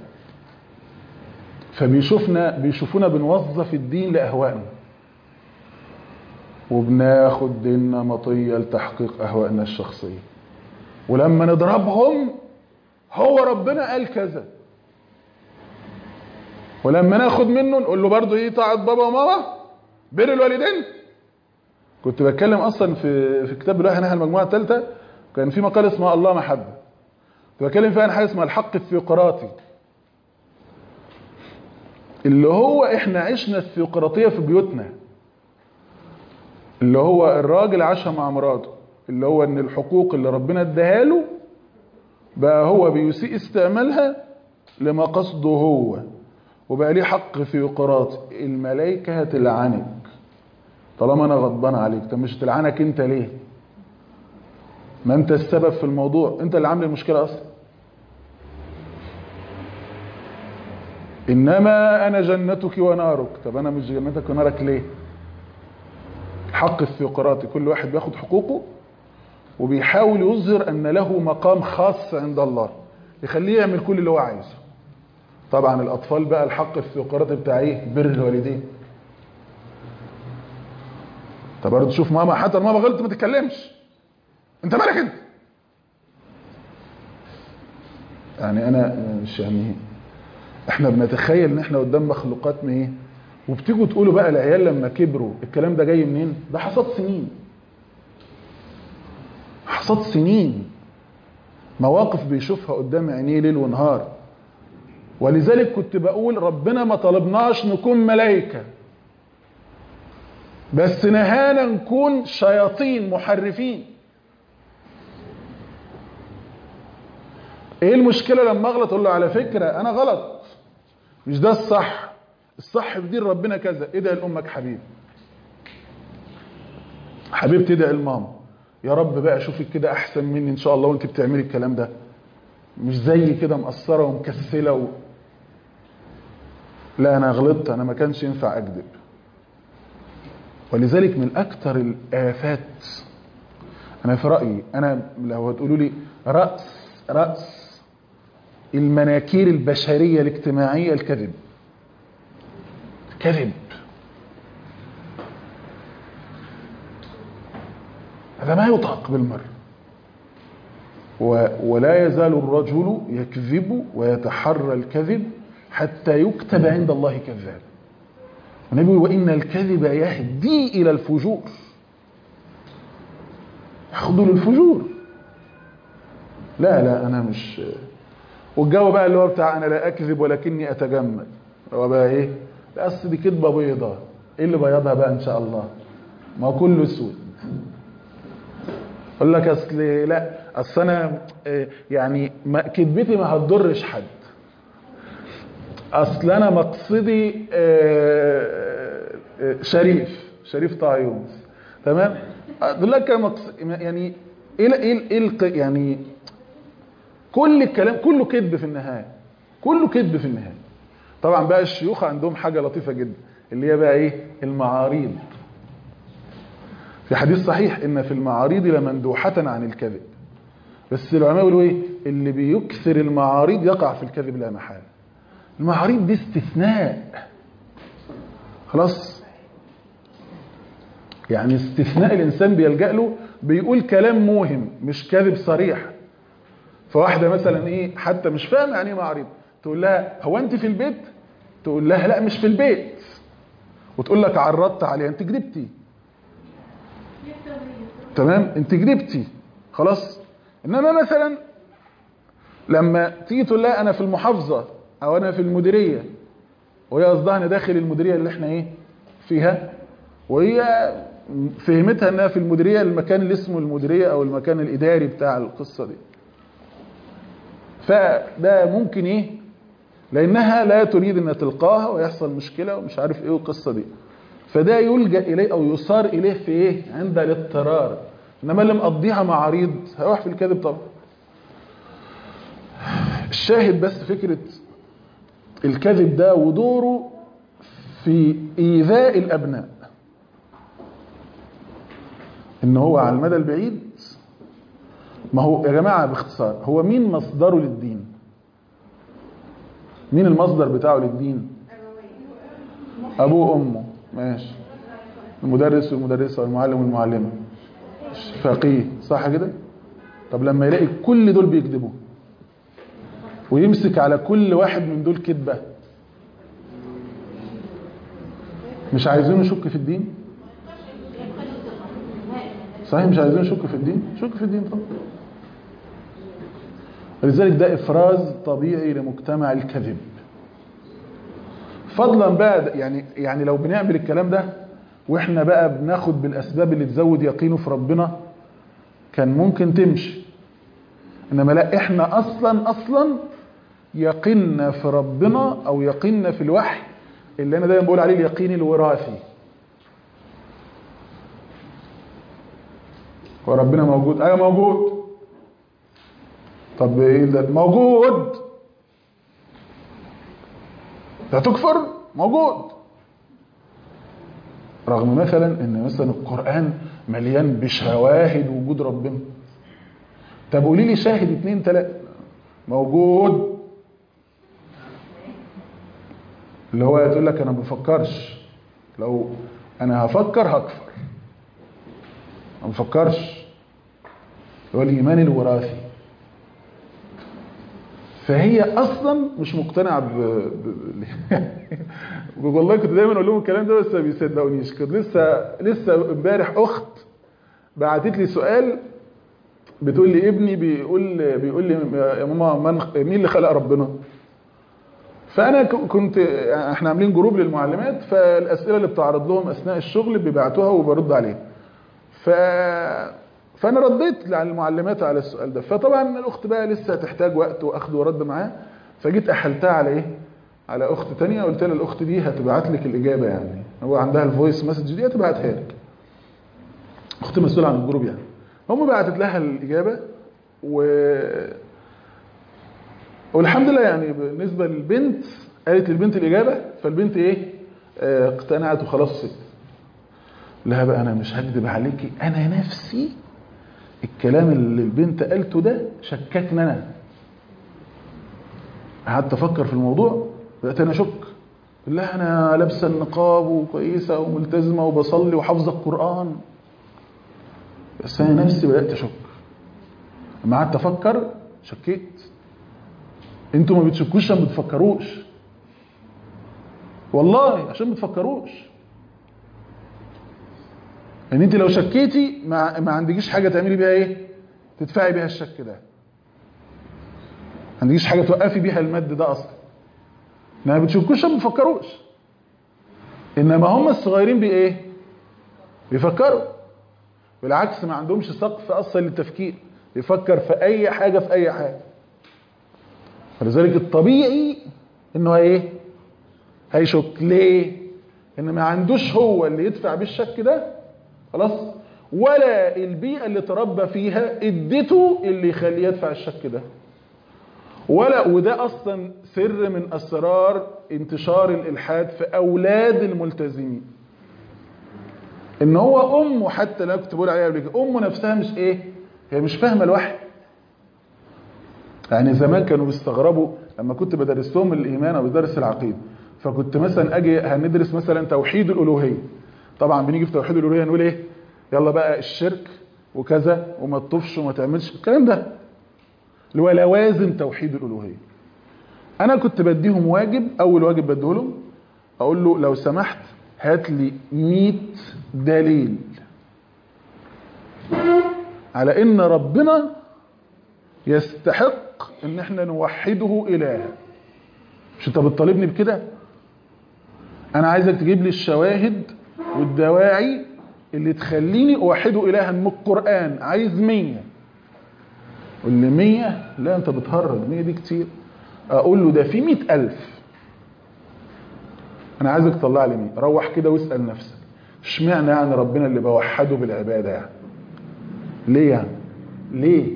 فبيشوفنا بيشوفونا بنوظف الدين لاهوائنا وبناخد ديننا مطيه لتحقيق اهوائنا الشخصيه ولما نضربهم هو ربنا قال كذا ولما ناخد منه نقول له برضه ايه طاعه بابا وماما بر الوالدين كنت بتكلم اصلا في في كتاب الواحد نحن المجموعه الثالثه كان في مقال اسمه الله محبه كنت بتكلم فيها عن حاجه اسمها الحق الثيوقراطي اللي هو احنا عشنا الثيوقراطيه في بيوتنا اللي هو الراجل عاشها مع مراته اللي هو ان الحقوق اللي ربنا اداها له بقى هو بيسيء استعمالها لما قصده هو وبقى ليه حق ثيوقراطي الملائكه هتلعنك طالما انا غضبان عليك طب مش تلعنك انت ليه ما انت السبب في الموضوع انت اللي عامل المشكله اصلا انما انا جنتك ونارك طب انا مش جنتك ونارك ليه حق الثيوقراطي كل واحد بياخد حقوقه وبيحاول يظهر ان له مقام خاص عند الله يخليه يعمل كل اللي هو عايزه طبعا الاطفال بقى الحق الثيوقراطي بتاع ايه بر الوالدين طب برضه تشوف ماما حتى ماما غلط ما تتكلمش انت مالك انت يعني انا مش يعني احنا بنتخيل ان احنا قدام مخلوقات من ايه وبتيجوا تقولوا بقى العيال لما كبروا الكلام ده جاي منين ده حصاد سنين حصاد سنين مواقف بيشوفها قدام عينيه ليل ونهار ولذلك كنت بقول ربنا ما طلبناش نكون ملائكة بس نهانا نكون شياطين محرفين ايه المشكلة لما اغلط اقول له على فكرة انا غلط مش ده الصح الصح في دين ربنا كذا ادعي لامك حبيب حبيبتي ادعي لماما يا رب بقى اشوفك كده احسن مني ان شاء الله وانت بتعملي الكلام ده مش زي كده مقصره ومكسله و... لا انا غلطت انا ما كانش ينفع اكذب ولذلك من اكثر الافات انا في رايي انا لو هتقولوا لي راس راس المناكير البشريه الاجتماعيه الكذب كذب هذا ما يطاق بالمر ولا يزال الرجل يكذب ويتحرى الكذب حتى يكتب عند الله كذاب النبي وإن الكذب يهدي إلى الفجور ياخذ للفجور لا لا انا مش والجو بقى اللي هو بتاع انا لا اكذب ولكني اتجمل هو بقى ايه لا اصل دي كدبه بيضاء ايه اللي بيضها بقى ان شاء الله ما هو كله اسود اقول لك اصل لا اصل انا آه، يعني ما كدبتي ما هتضرش حد اصل انا مقصدي آه، آه، شريف شريف طه يونس تمام اقول لك مقصد يعني ايه ايه ايه الق- يعني كل الكلام كله كذب في النهايه كله كذب في النهايه طبعا بقى الشيوخ عندهم حاجه لطيفه جدا اللي هي بقى ايه المعاريض في حديث صحيح ان في المعاريض لمندوحه عن الكذب بس العلماء يقولوا ايه اللي بيكثر المعاريض يقع في الكذب لا محاله المعاريض دي استثناء خلاص يعني استثناء الانسان بيلجأ له بيقول كلام موهم مش كاذب صريح فواحده مثلا ايه حتى مش فاهمه يعني ايه معارض تقول لها هو انت في البيت تقول لها لا مش في البيت وتقول لك عرضت عليها انت كذبتي تمام انت كذبتي خلاص انما مثلا لما تيجي تقول لها انا في المحافظه او انا في المديريه وهي قصدها انا داخل المديريه اللي احنا ايه فيها وهي فهمتها انها في المديريه المكان اللي اسمه المديريه او المكان الاداري بتاع القصه دي فده ممكن ايه لانها لا تريد ان تلقاها ويحصل مشكله ومش عارف ايه القصه دي فده يلجا اليه او يصار اليه في ايه عند الاضطرار انما اللي مقضيها معاريض هيروح في الكذب طبعا الشاهد بس فكره الكذب ده ودوره في ايذاء الابناء ان هو على المدى البعيد ما هو يا جماعه باختصار هو مين مصدره للدين مين المصدر بتاعه للدين ابوه وامه ماشي المدرس والمدرسه والمعلم والمعلمه فقيه صح كده طب لما يلاقي كل دول بيكذبوا ويمسك على كل واحد من دول كذبه مش عايزين نشك في الدين صحيح مش عايزين نشك في الدين شك في الدين طبعا ولذلك ده افراز طبيعي لمجتمع الكذب فضلا بقى يعني يعني لو بنعمل الكلام ده واحنا بقى بناخد بالاسباب اللي تزود يقينه في ربنا كان ممكن تمشي انما لا احنا اصلا اصلا يقيننا في ربنا او يقيننا في الوحي اللي انا دايما بقول عليه اليقين الوراثي هو ربنا موجود ايوه موجود طب ايه ده موجود هتكفر موجود رغم مثلا ان مثلا القران مليان بشواهد وجود ربنا طب قولي لي شاهد اتنين تلاته موجود اللي هو تقول لك انا ما بفكرش لو انا هفكر هكفر ما بفكرش هو الايمان الوراثي فهي اصلا مش مقتنعه ب... ب... والله كنت دايما اقول لهم الكلام ده بس ما بيصدقونيش كنت لسه لسه امبارح اخت بعتت لي سؤال بتقول لي ابني بيقول بيقول لي يا ماما من مين اللي خلق ربنا فانا كنت احنا عاملين جروب للمعلمات فالاسئله اللي بتعرض لهم اثناء الشغل بيبعتوها وبرد عليها ف فانا رديت على المعلمات على السؤال ده فطبعا الاخت بقى لسه تحتاج وقت واخد ورد معاه فجيت احلتها على ايه على اخت تانية قلت لها الاخت دي هتبعت لك الاجابه يعني هو عندها الفويس مسج دي هتبعتها لك اختي مسؤوله عن الجروب يعني هم بعتت لها الاجابه و والحمد لله يعني بالنسبه للبنت قالت للبنت الاجابه فالبنت ايه اه اقتنعت وخلاص سكت لها بقى انا مش هكذب عليكي انا نفسي الكلام اللي البنت قالته ده شككني انا قعدت افكر في الموضوع بدات انا اشك لا انا لابسه النقاب وكويسه وملتزمه وبصلي وحافظه القران بس انا نفسي بدات اشك لما قعدت افكر شكيت انتوا ما بتشكوش عشان ما بتفكروش والله عشان ما بتفكروش ان انت لو شكيتي ما, ما عندكيش حاجه تعملي بيها ايه تدفعي بيها الشك ده ما عندكيش حاجه توقفي بيها المد ده اصلا ما بتشوفوش ما بتفكروش انما هم الصغيرين بايه بيفكروا بالعكس ما عندهمش سقف اصلا للتفكير يفكر في اي حاجه في اي حاجه فلذلك الطبيعي انه ايه هيشك ليه ان ما عندوش هو اللي يدفع بالشك ده خلاص ولا البيئه اللي تربى فيها ادته اللي يخليه يدفع الشك ده ولا وده اصلا سر من اسرار انتشار الالحاد في اولاد الملتزمين ان هو امه حتى اللي انا كنت بقول عليها قبل كده امه نفسها مش ايه هي مش فاهمه الوحي يعني زمان كانوا بيستغربوا لما كنت بدرس لهم الايمان او بدرس العقيده فكنت مثلا اجي هندرس مثلا توحيد الالوهيه طبعا بنيجي في توحيد الالوهيه نقول ايه يلا بقى الشرك وكذا وما تطفش وما تعملش الكلام ده اللي هو لوازم توحيد الالوهيه انا كنت بديهم واجب اول واجب بديه لهم اقول له لو سمحت هات لي 100 دليل على ان ربنا يستحق ان احنا نوحده الها مش انت بتطالبني بكده انا عايزك تجيب لي الشواهد والدواعي اللي تخليني اوحده الها من القران عايز 100 قول لي 100 لا انت بتهرج 100 دي كتير اقول له ده في 100000 انا عايزك تطلع لي 100 روح كده واسال نفسك اشمعنى يعني ربنا اللي بوحده بالعباده يعني ليه يعني ليه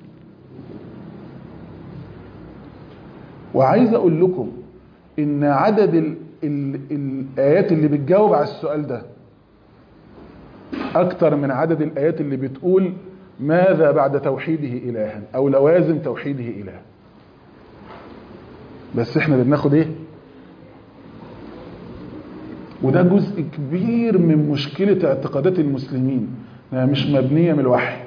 وعايز اقول لكم ان عدد ال ال الايات اللي بتجاوب على السؤال ده اكتر من عدد الايات اللي بتقول ماذا بعد توحيده الها او لوازم توحيده الها بس احنا اللي بناخد ايه وده جزء كبير من مشكلة اعتقادات المسلمين انها مش مبنية من الوحي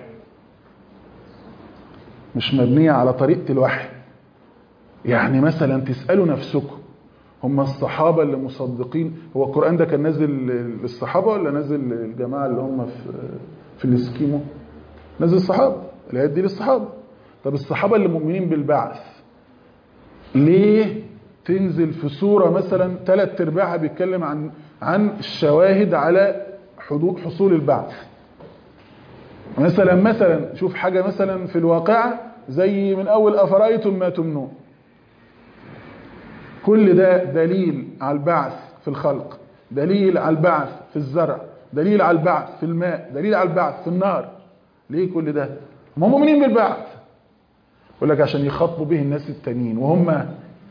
مش مبنية على طريقة الوحي يعني مثلا تسألوا نفسكم هم الصحابة اللي مصدقين هو القرآن ده كان نازل للصحابة ولا نازل للجماعة اللي هم في في الاسكيمو نازل الصحابة الآيات دي للصحابة طب الصحابة اللي مؤمنين بالبعث ليه تنزل في سورة مثلا ثلاث ارباعها بيتكلم عن عن الشواهد على حدوث حصول البعث مثلا مثلا شوف حاجة مثلا في الواقعة زي من أول أفرأيتم ما تمنون كل ده دليل على البعث في الخلق دليل على البعث في الزرع دليل على البعث في الماء دليل على البعث في النار ليه كل ده هم مؤمنين بالبعث يقول لك عشان يخاطبوا به الناس التانيين وهم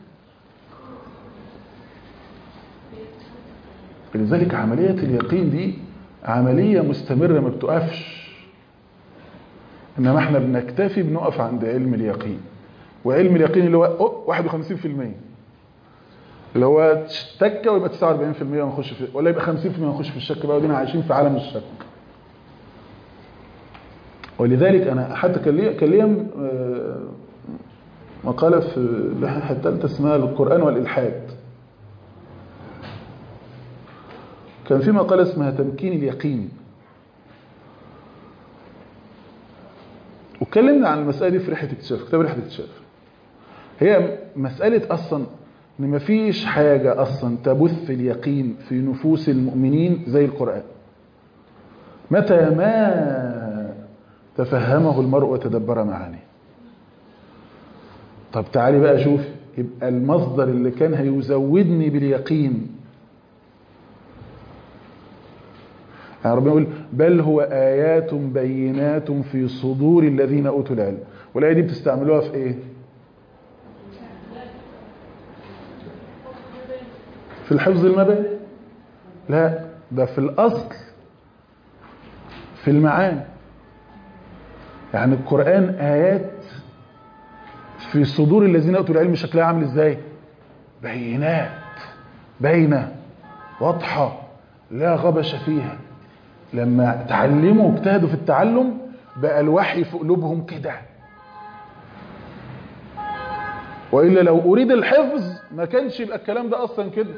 لذلك عملية اليقين دي عملية مستمرة ما بتقفش إنما احنا بنكتفي بنقف عند علم اليقين وعلم اليقين اللي هو 51% اللي هو تكة ويبقى 49% ونخش في ولا يبقى 50% ونخش في الشك بقى ودينا عايشين في عالم الشك ولذلك انا حتى كان ليا كان ليا مقاله في اللائحه الثالثه اسمها القران والالحاد كان في مقاله اسمها تمكين اليقين واتكلمنا عن المساله دي في رحله اكتشاف كتاب رحله اكتشاف هي مساله اصلا ان مفيش حاجه اصلا تبث اليقين في نفوس المؤمنين زي القران متى ما تفهمه المرء وتدبر معانيه طب تعالي بقى شوف يبقى المصدر اللي كان هيزودني باليقين يعني ربنا يقول بل هو آيات بينات في صدور الذين أوتوا العلم والآية دي بتستعملوها في إيه في الحفظ المباني لا ده في الأصل في المعاني يعني القرآن آيات في صدور الذين أوتوا العلم شكلها عامل إزاي بينات باينة واضحة لا غبش فيها لما تعلموا واجتهدوا في التعلم بقى الوحي في قلوبهم كده وإلا لو أريد الحفظ ما كانش يبقى الكلام ده أصلا كده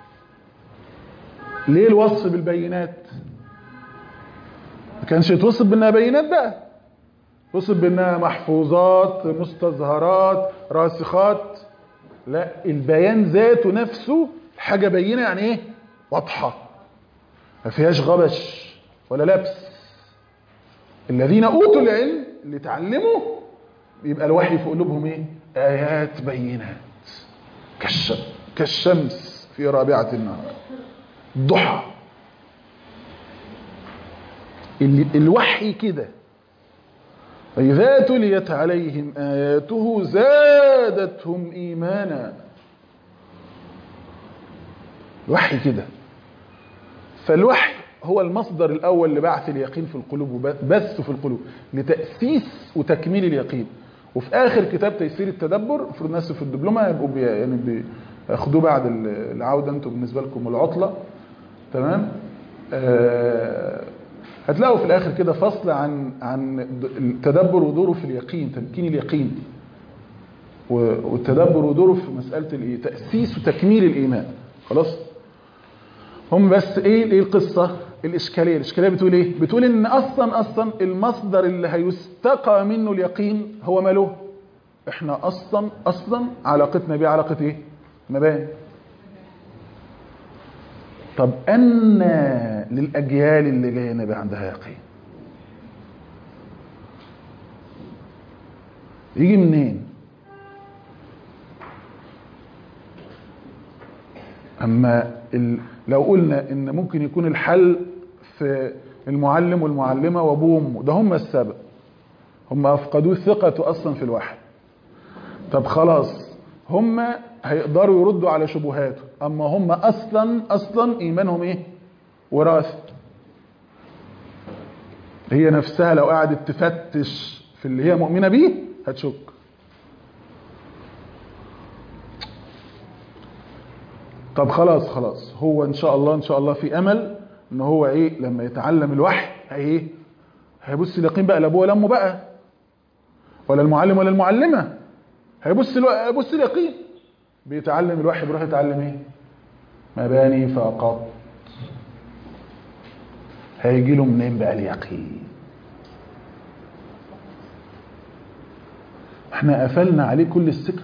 ليه الوصف بالبينات ما كانش يتوصف بأنها بينات بقى توصف بانها محفوظات مستظهرات راسخات لا البيان ذاته نفسه حاجه بينه يعني ايه واضحه ما فيهاش غبش ولا لبس الذين اوتوا العلم اللي اتعلموا يبقى الوحي في قلوبهم ايه ايات بينات كالشمس كالشمس في رابعه النهار ضحى اللي الوحي كده فإذا تليت عليهم آياته زادتهم إيمانا الوحي كده فالوحي هو المصدر الأول لبعث اليقين في القلوب وبث في القلوب لتأسيس وتكميل اليقين وفي آخر كتاب تيسير التدبر المفروض الناس في الدبلومة يبقوا بي يعني بياخدوه بعد العودة انتوا بالنسبة لكم العطلة تمام آه هتلاقوا في الاخر كده فصل عن عن التدبر ودوره في اليقين تمكين اليقين والتدبر ودوره في مساله تاسيس وتكميل الايمان خلاص هم بس ايه ايه القصه الاشكاليه الاشكاليه بتقول ايه بتقول ان اصلا اصلا المصدر اللي هيستقى منه اليقين هو ماله احنا اصلا اصلا علاقتنا بيه علاقه ايه مباني طب أن للأجيال اللي جاية نبقى عندها يقين يجي منين أما ال... لو قلنا إن ممكن يكون الحل في المعلم والمعلمة وأبوه وأمه ده هم السبب هم أفقدوا ثقته أصلا في الوحي طب خلاص هم هيقدروا يردوا على شبهاته اما هم اصلا اصلا ايمانهم ايه وراثه هي نفسها لو قعدت تفتش في اللي هي مؤمنه بيه هتشك طب خلاص خلاص هو ان شاء الله ان شاء الله في امل ان هو ايه لما يتعلم الوحي ايه هيبص اليقين بقى لابوه ولا امه بقى ولا المعلم ولا المعلمه هيبص الو... هيبص اليقين بيتعلم الوحي بيروح يتعلم ايه مباني فقط هيجي له منين بقى اليقين احنا قفلنا عليه كل السكك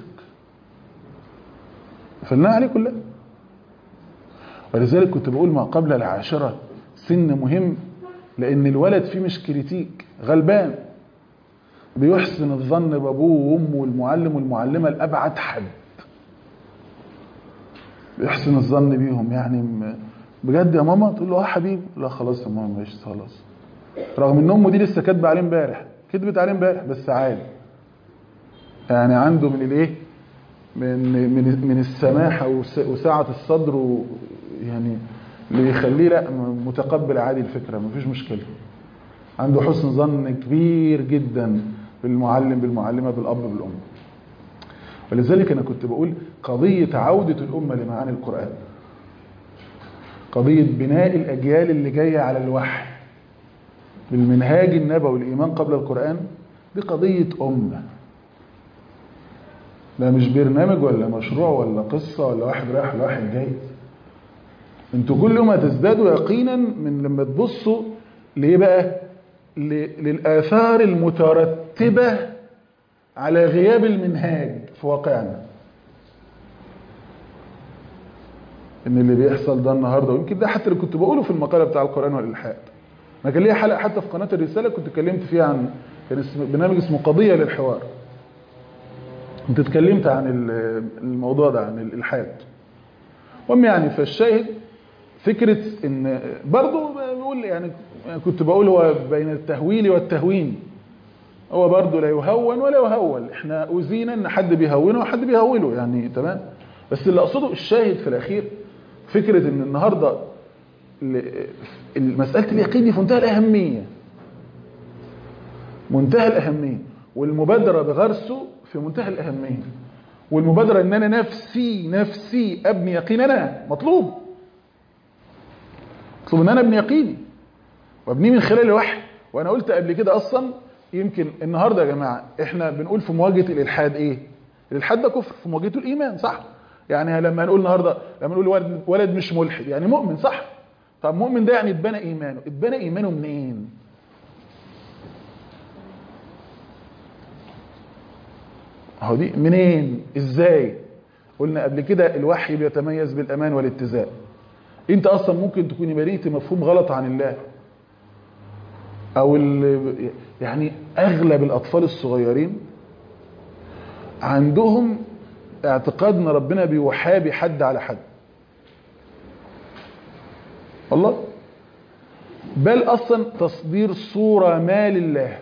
قفلنا عليه كلها ولذلك كنت بقول ما قبل العاشرة سن مهم لان الولد فيه مش كريتيك غلبان بيحسن الظن بابوه وامه والمعلم والمعلمه لابعد حد بيحسن الظن بيهم يعني بجد يا ماما تقول له اه حبيبي لا خلاص يا ماما ماشي خلاص رغم ان امه دي لسه كاتبه عليه امبارح كتبت عليه امبارح بس عادي يعني عنده من الايه من من من السماحه وسعه الصدر يعني اللي يخليه لا متقبل عادي الفكره مفيش مشكله عنده حسن ظن كبير جدا بالمعلم بالمعلمه بالاب بالام ولذلك انا كنت بقول قضيه عوده الامه لمعاني القران قضيه بناء الاجيال اللي جايه على الوحي بالمنهاج النبوي الايمان قبل القران دي قضيه امه ده مش برنامج ولا مشروع ولا قصه ولا واحد رايح ولا واحد جاي انتوا كل يوم هتزدادوا يقينا من لما تبصوا ليه بقى للآثار المترتبة على غياب المنهاج في واقعنا ان اللي بيحصل ده النهارده ويمكن ده حتى اللي كنت بقوله في المقاله بتاع القران والالحاد انا كان ليا حلقه حتى في قناه الرساله كنت اتكلمت فيها عن كان اسم برنامج اسمه قضيه للحوار كنت اتكلمت عن الموضوع ده عن الالحاد المهم يعني فالشاهد فكره ان برضه بقول يعني كنت بقول هو بين التهويل والتهوين هو برضه لا يهون ولا يهول احنا اوذينا ان حد بيهونه وحد بيهوله يعني تمام بس اللي اقصده الشاهد في الاخير فكره ان النهارده مساله اليقين دي في منتهى الاهميه منتهى الاهميه والمبادره بغرسه في منتهى الاهميه والمبادره ان انا نفسي نفسي ابني يقين انا مطلوب مطلوب ان انا ابني يقيني وابنيه من خلال الوحي وانا قلت قبل كده اصلا يمكن النهارده يا جماعه احنا بنقول في مواجهه الالحاد ايه الالحاد ده كفر في مواجهته الايمان صح يعني لما نقول النهارده لما نقول ولد, ولد مش ملحد يعني مؤمن صح طب مؤمن ده يعني اتبنى ايمانه اتبنى ايمانه منين اهو دي منين ازاي قلنا قبل كده الوحي بيتميز بالامان والاتزان انت اصلا ممكن تكوني بريتي مفهوم غلط عن الله او ال- يعني اغلب الاطفال الصغيرين عندهم اعتقاد ان ربنا بيحابي حد على حد والله بل اصلا تصدير صوره ما لله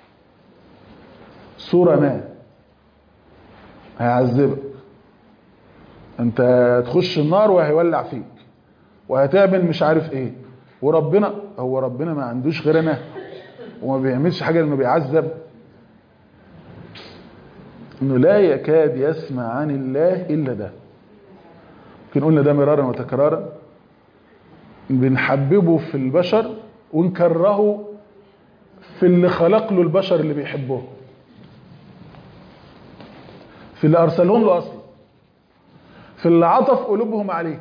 صوره ما هيعذبك انت تخش النار وهيولع فيك وهتعمل مش عارف ايه وربنا هو ربنا ما عندوش غير انا وما بيعملش حاجه لانه بيعذب انه لا يكاد يسمع عن الله الا ده يمكن قلنا ده مرارا وتكرارا بنحببه في البشر ونكرهه في اللي خلق له البشر اللي بيحبوه في اللي ارسلهم له اصلا في اللي عطف قلوبهم عليه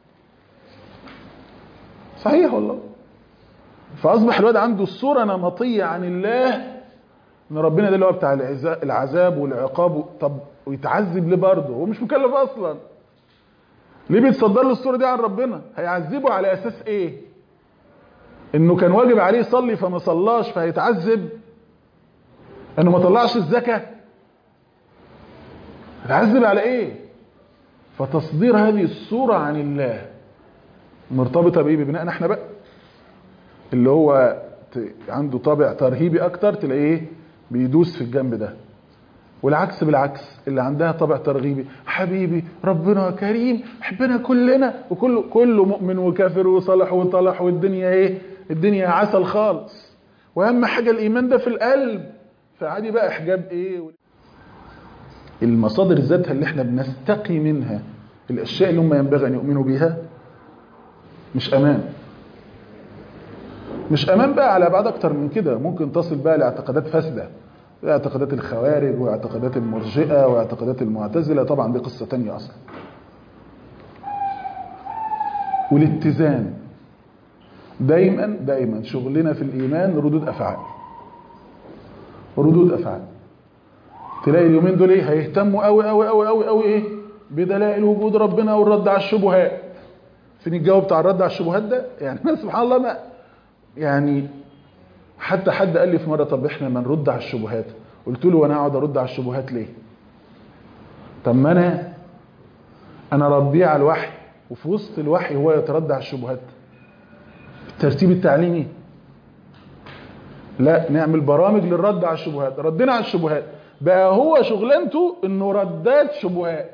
صحيح والله فاصبح الواد عنده الصوره نمطيه عن الله ان ربنا ده اللي هو بتاع العزا- العذاب والعقاب طب ويتعذب ليه برضه هو مش مكلف اصلا ليه بيتصدر له الصوره دي عن ربنا هيعذبه على اساس ايه انه كان واجب عليه يصلي فما صلاش فهيتعذب انه ما طلعش الزكاه هيتعذب على ايه فتصدير هذه الصوره عن الله مرتبطه بايه ببنائنا احنا بقى اللي هو ت- عنده طابع ترهيبي اكتر تلاقيه بيدوس في الجنب ده والعكس بالعكس اللي عندها طابع ترغيبي حبيبي ربنا كريم حبنا كلنا وكله كله مؤمن وكافر وصالح وطلح والدنيا ايه الدنيا عسل خالص واهم حاجه الايمان ده في القلب فعادي بقى حجاب ايه المصادر ذاتها اللي احنا بنستقي منها الاشياء اللي هم ينبغي ان يؤمنوا بيها مش امان مش امان بقى على بعد اكتر من كده ممكن تصل بقى لاعتقادات فاسده اعتقادات الخوارج واعتقادات المرجئه واعتقادات المعتزله طبعا دي قصه تانية اصلا والاتزان دايما دايما شغلنا في الايمان ردود افعال ردود افعال تلاقي اليومين دول ايه هيهتموا قوي قوي قوي قوي قوي ايه بدلائل وجود ربنا والرد على الشبهات فين الجواب بتاع الرد على الشبهات ده يعني أنا سبحان الله ما يعني حتى حد قال لي في مره طب احنا ما نرد على الشبهات قلت له وانا اقعد ارد على الشبهات ليه طب ما انا انا ردي على الوحي وفي وسط الوحي هو يتردى على الشبهات الترتيب التعليمي لا نعمل برامج للرد على الشبهات ردنا على الشبهات بقى هو شغلانته انه ردات شبهات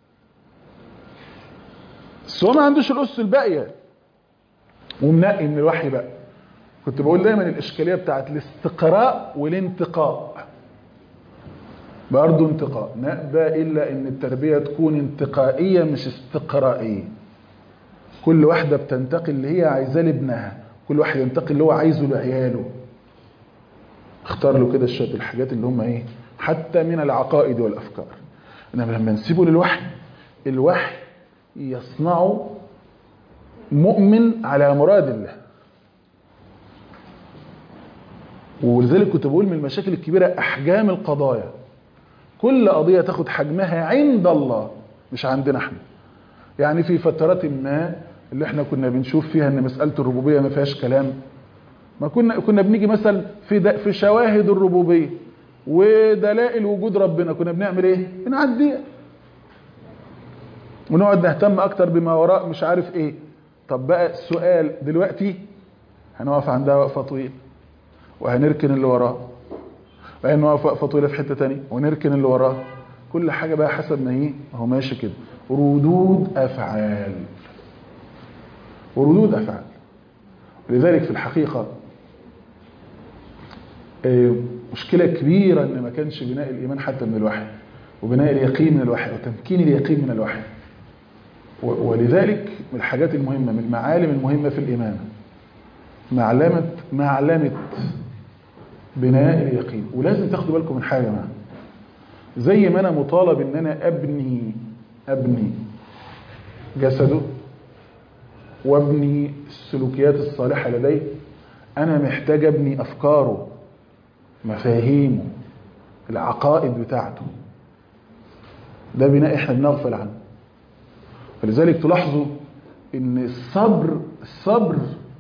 بس هو ما عندوش الأس الباقية ومنقي من الوحي بقى كنت بقول دايما الإشكالية بتاعت الاستقراء والانتقاء برضه انتقاء نأبى إلا إن التربية تكون انتقائية مش استقرائية كل واحدة بتنتقي اللي هي عايزاه لابنها كل واحد ينتقي اللي هو عايزه لعياله اختار له كده شويه الحاجات اللي هم ايه حتى من العقائد والافكار انما لما نسيبه للوحي الوحي يصنعه مؤمن على مراد الله ولذلك كنت بقول من المشاكل الكبيرة أحجام القضايا كل قضية تاخد حجمها عند الله مش عندنا احنا يعني في فترات ما اللي احنا كنا بنشوف فيها ان مسألة الربوبية ما فيهاش كلام ما كنا كنا بنيجي مثلا في د- في شواهد الربوبية ودلائل وجود ربنا كنا بنعمل ايه؟ بنعديها ونقعد نهتم اكتر بما وراء مش عارف ايه طب بقى السؤال دلوقتي هنقف عندها وقفه طويله وهنركن اللي وراه بعدين نقف وقفه طويله في حته تانية ونركن اللي وراه كل حاجه بقى حسب ما ايه هو ماشي كده ردود افعال وردود افعال لذلك في الحقيقه آه، مشكله كبيره ان ما كانش بناء الايمان حتى من الوحي وبناء اليقين من الوحي وتمكين اليقين من الوحي و- ولذلك من الحاجات المهمة من المعالم المهمة في الإيمان معلمة معلمة بناء اليقين ولازم تاخدوا بالكم من حاجة معنا زي ما أنا مطالب إن أنا أبني أبني جسده وابني السلوكيات الصالحة لديه أنا محتاج أبني أفكاره مفاهيمه العقائد بتاعته ده بناء احنا بنغفل عنه فلذلك تلاحظوا ان الصبر الصبر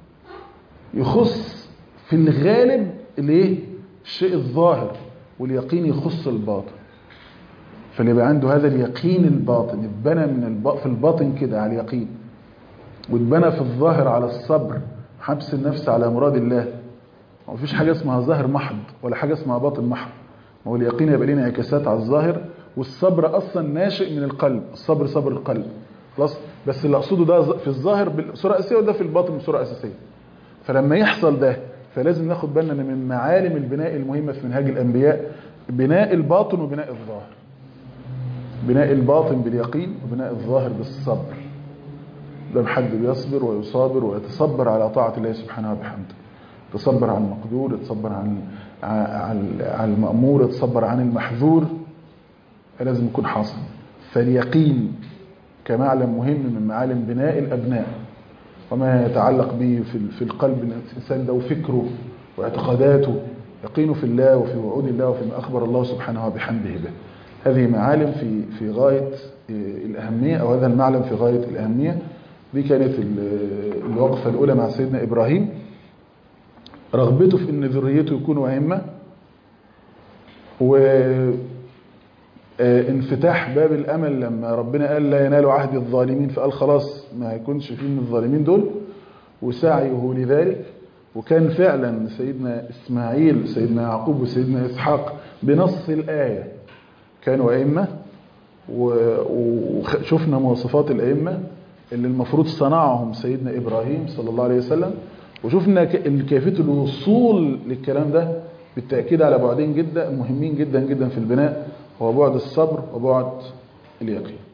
يخص في الغالب الايه الشيء الظاهر واليقين يخص الباطن فاللي يبقى عنده هذا اليقين الباطن اتبنى من الب... في الباطن كده على اليقين واتبنى في الظاهر على الصبر حبس النفس على مراد الله ما فيش حاجه اسمها ظاهر محض ولا حاجه اسمها باطن محض ما هو اليقين يبقى ليه انعكاسات على الظاهر والصبر اصلا ناشئ من القلب الصبر صبر القلب خلاص بس اللي اقصده ده في الظاهر بصوره اساسيه وده في الباطن بصوره اساسيه فلما يحصل ده فلازم ناخد بالنا ان من معالم البناء المهمه في منهاج الانبياء بناء الباطن وبناء الظاهر بناء الباطن باليقين وبناء الظاهر بالصبر ده حد بيصبر ويصابر ويتصبر على طاعة الله سبحانه وبحمده يتصبر عن المقدور يتصبر عن عن المأمور يتصبر عن المحذور لازم يكون حاصل فاليقين كمعلم مهم من معالم بناء الأبناء وما يتعلق به في في القلب الإنسان ده وفكره واعتقاداته يقينه في الله وفي وعود الله وفيما أخبر الله سبحانه وبحمده به هذه معالم في في غاية الأهمية أو هذا المعلم في غاية الأهمية دي كانت الوقفة الأولى مع سيدنا إبراهيم رغبته في أن ذريته يكونوا أئمة وانفتاح باب الأمل لما ربنا قال لا ينال عهد الظالمين فقال خلاص ما يكونش فيه من الظالمين دول وسعيه لذلك وكان فعلا سيدنا إسماعيل سيدنا يعقوب وسيدنا إسحاق بنص الآية كانوا أئمة وشفنا مواصفات الأئمة اللي المفروض صنعهم سيدنا إبراهيم صلى الله عليه وسلم وشفنا كيفية الوصول للكلام ده بالتأكيد على بعدين جدا مهمين جدا جدا في البناء هو بعد الصبر وبعد اليقين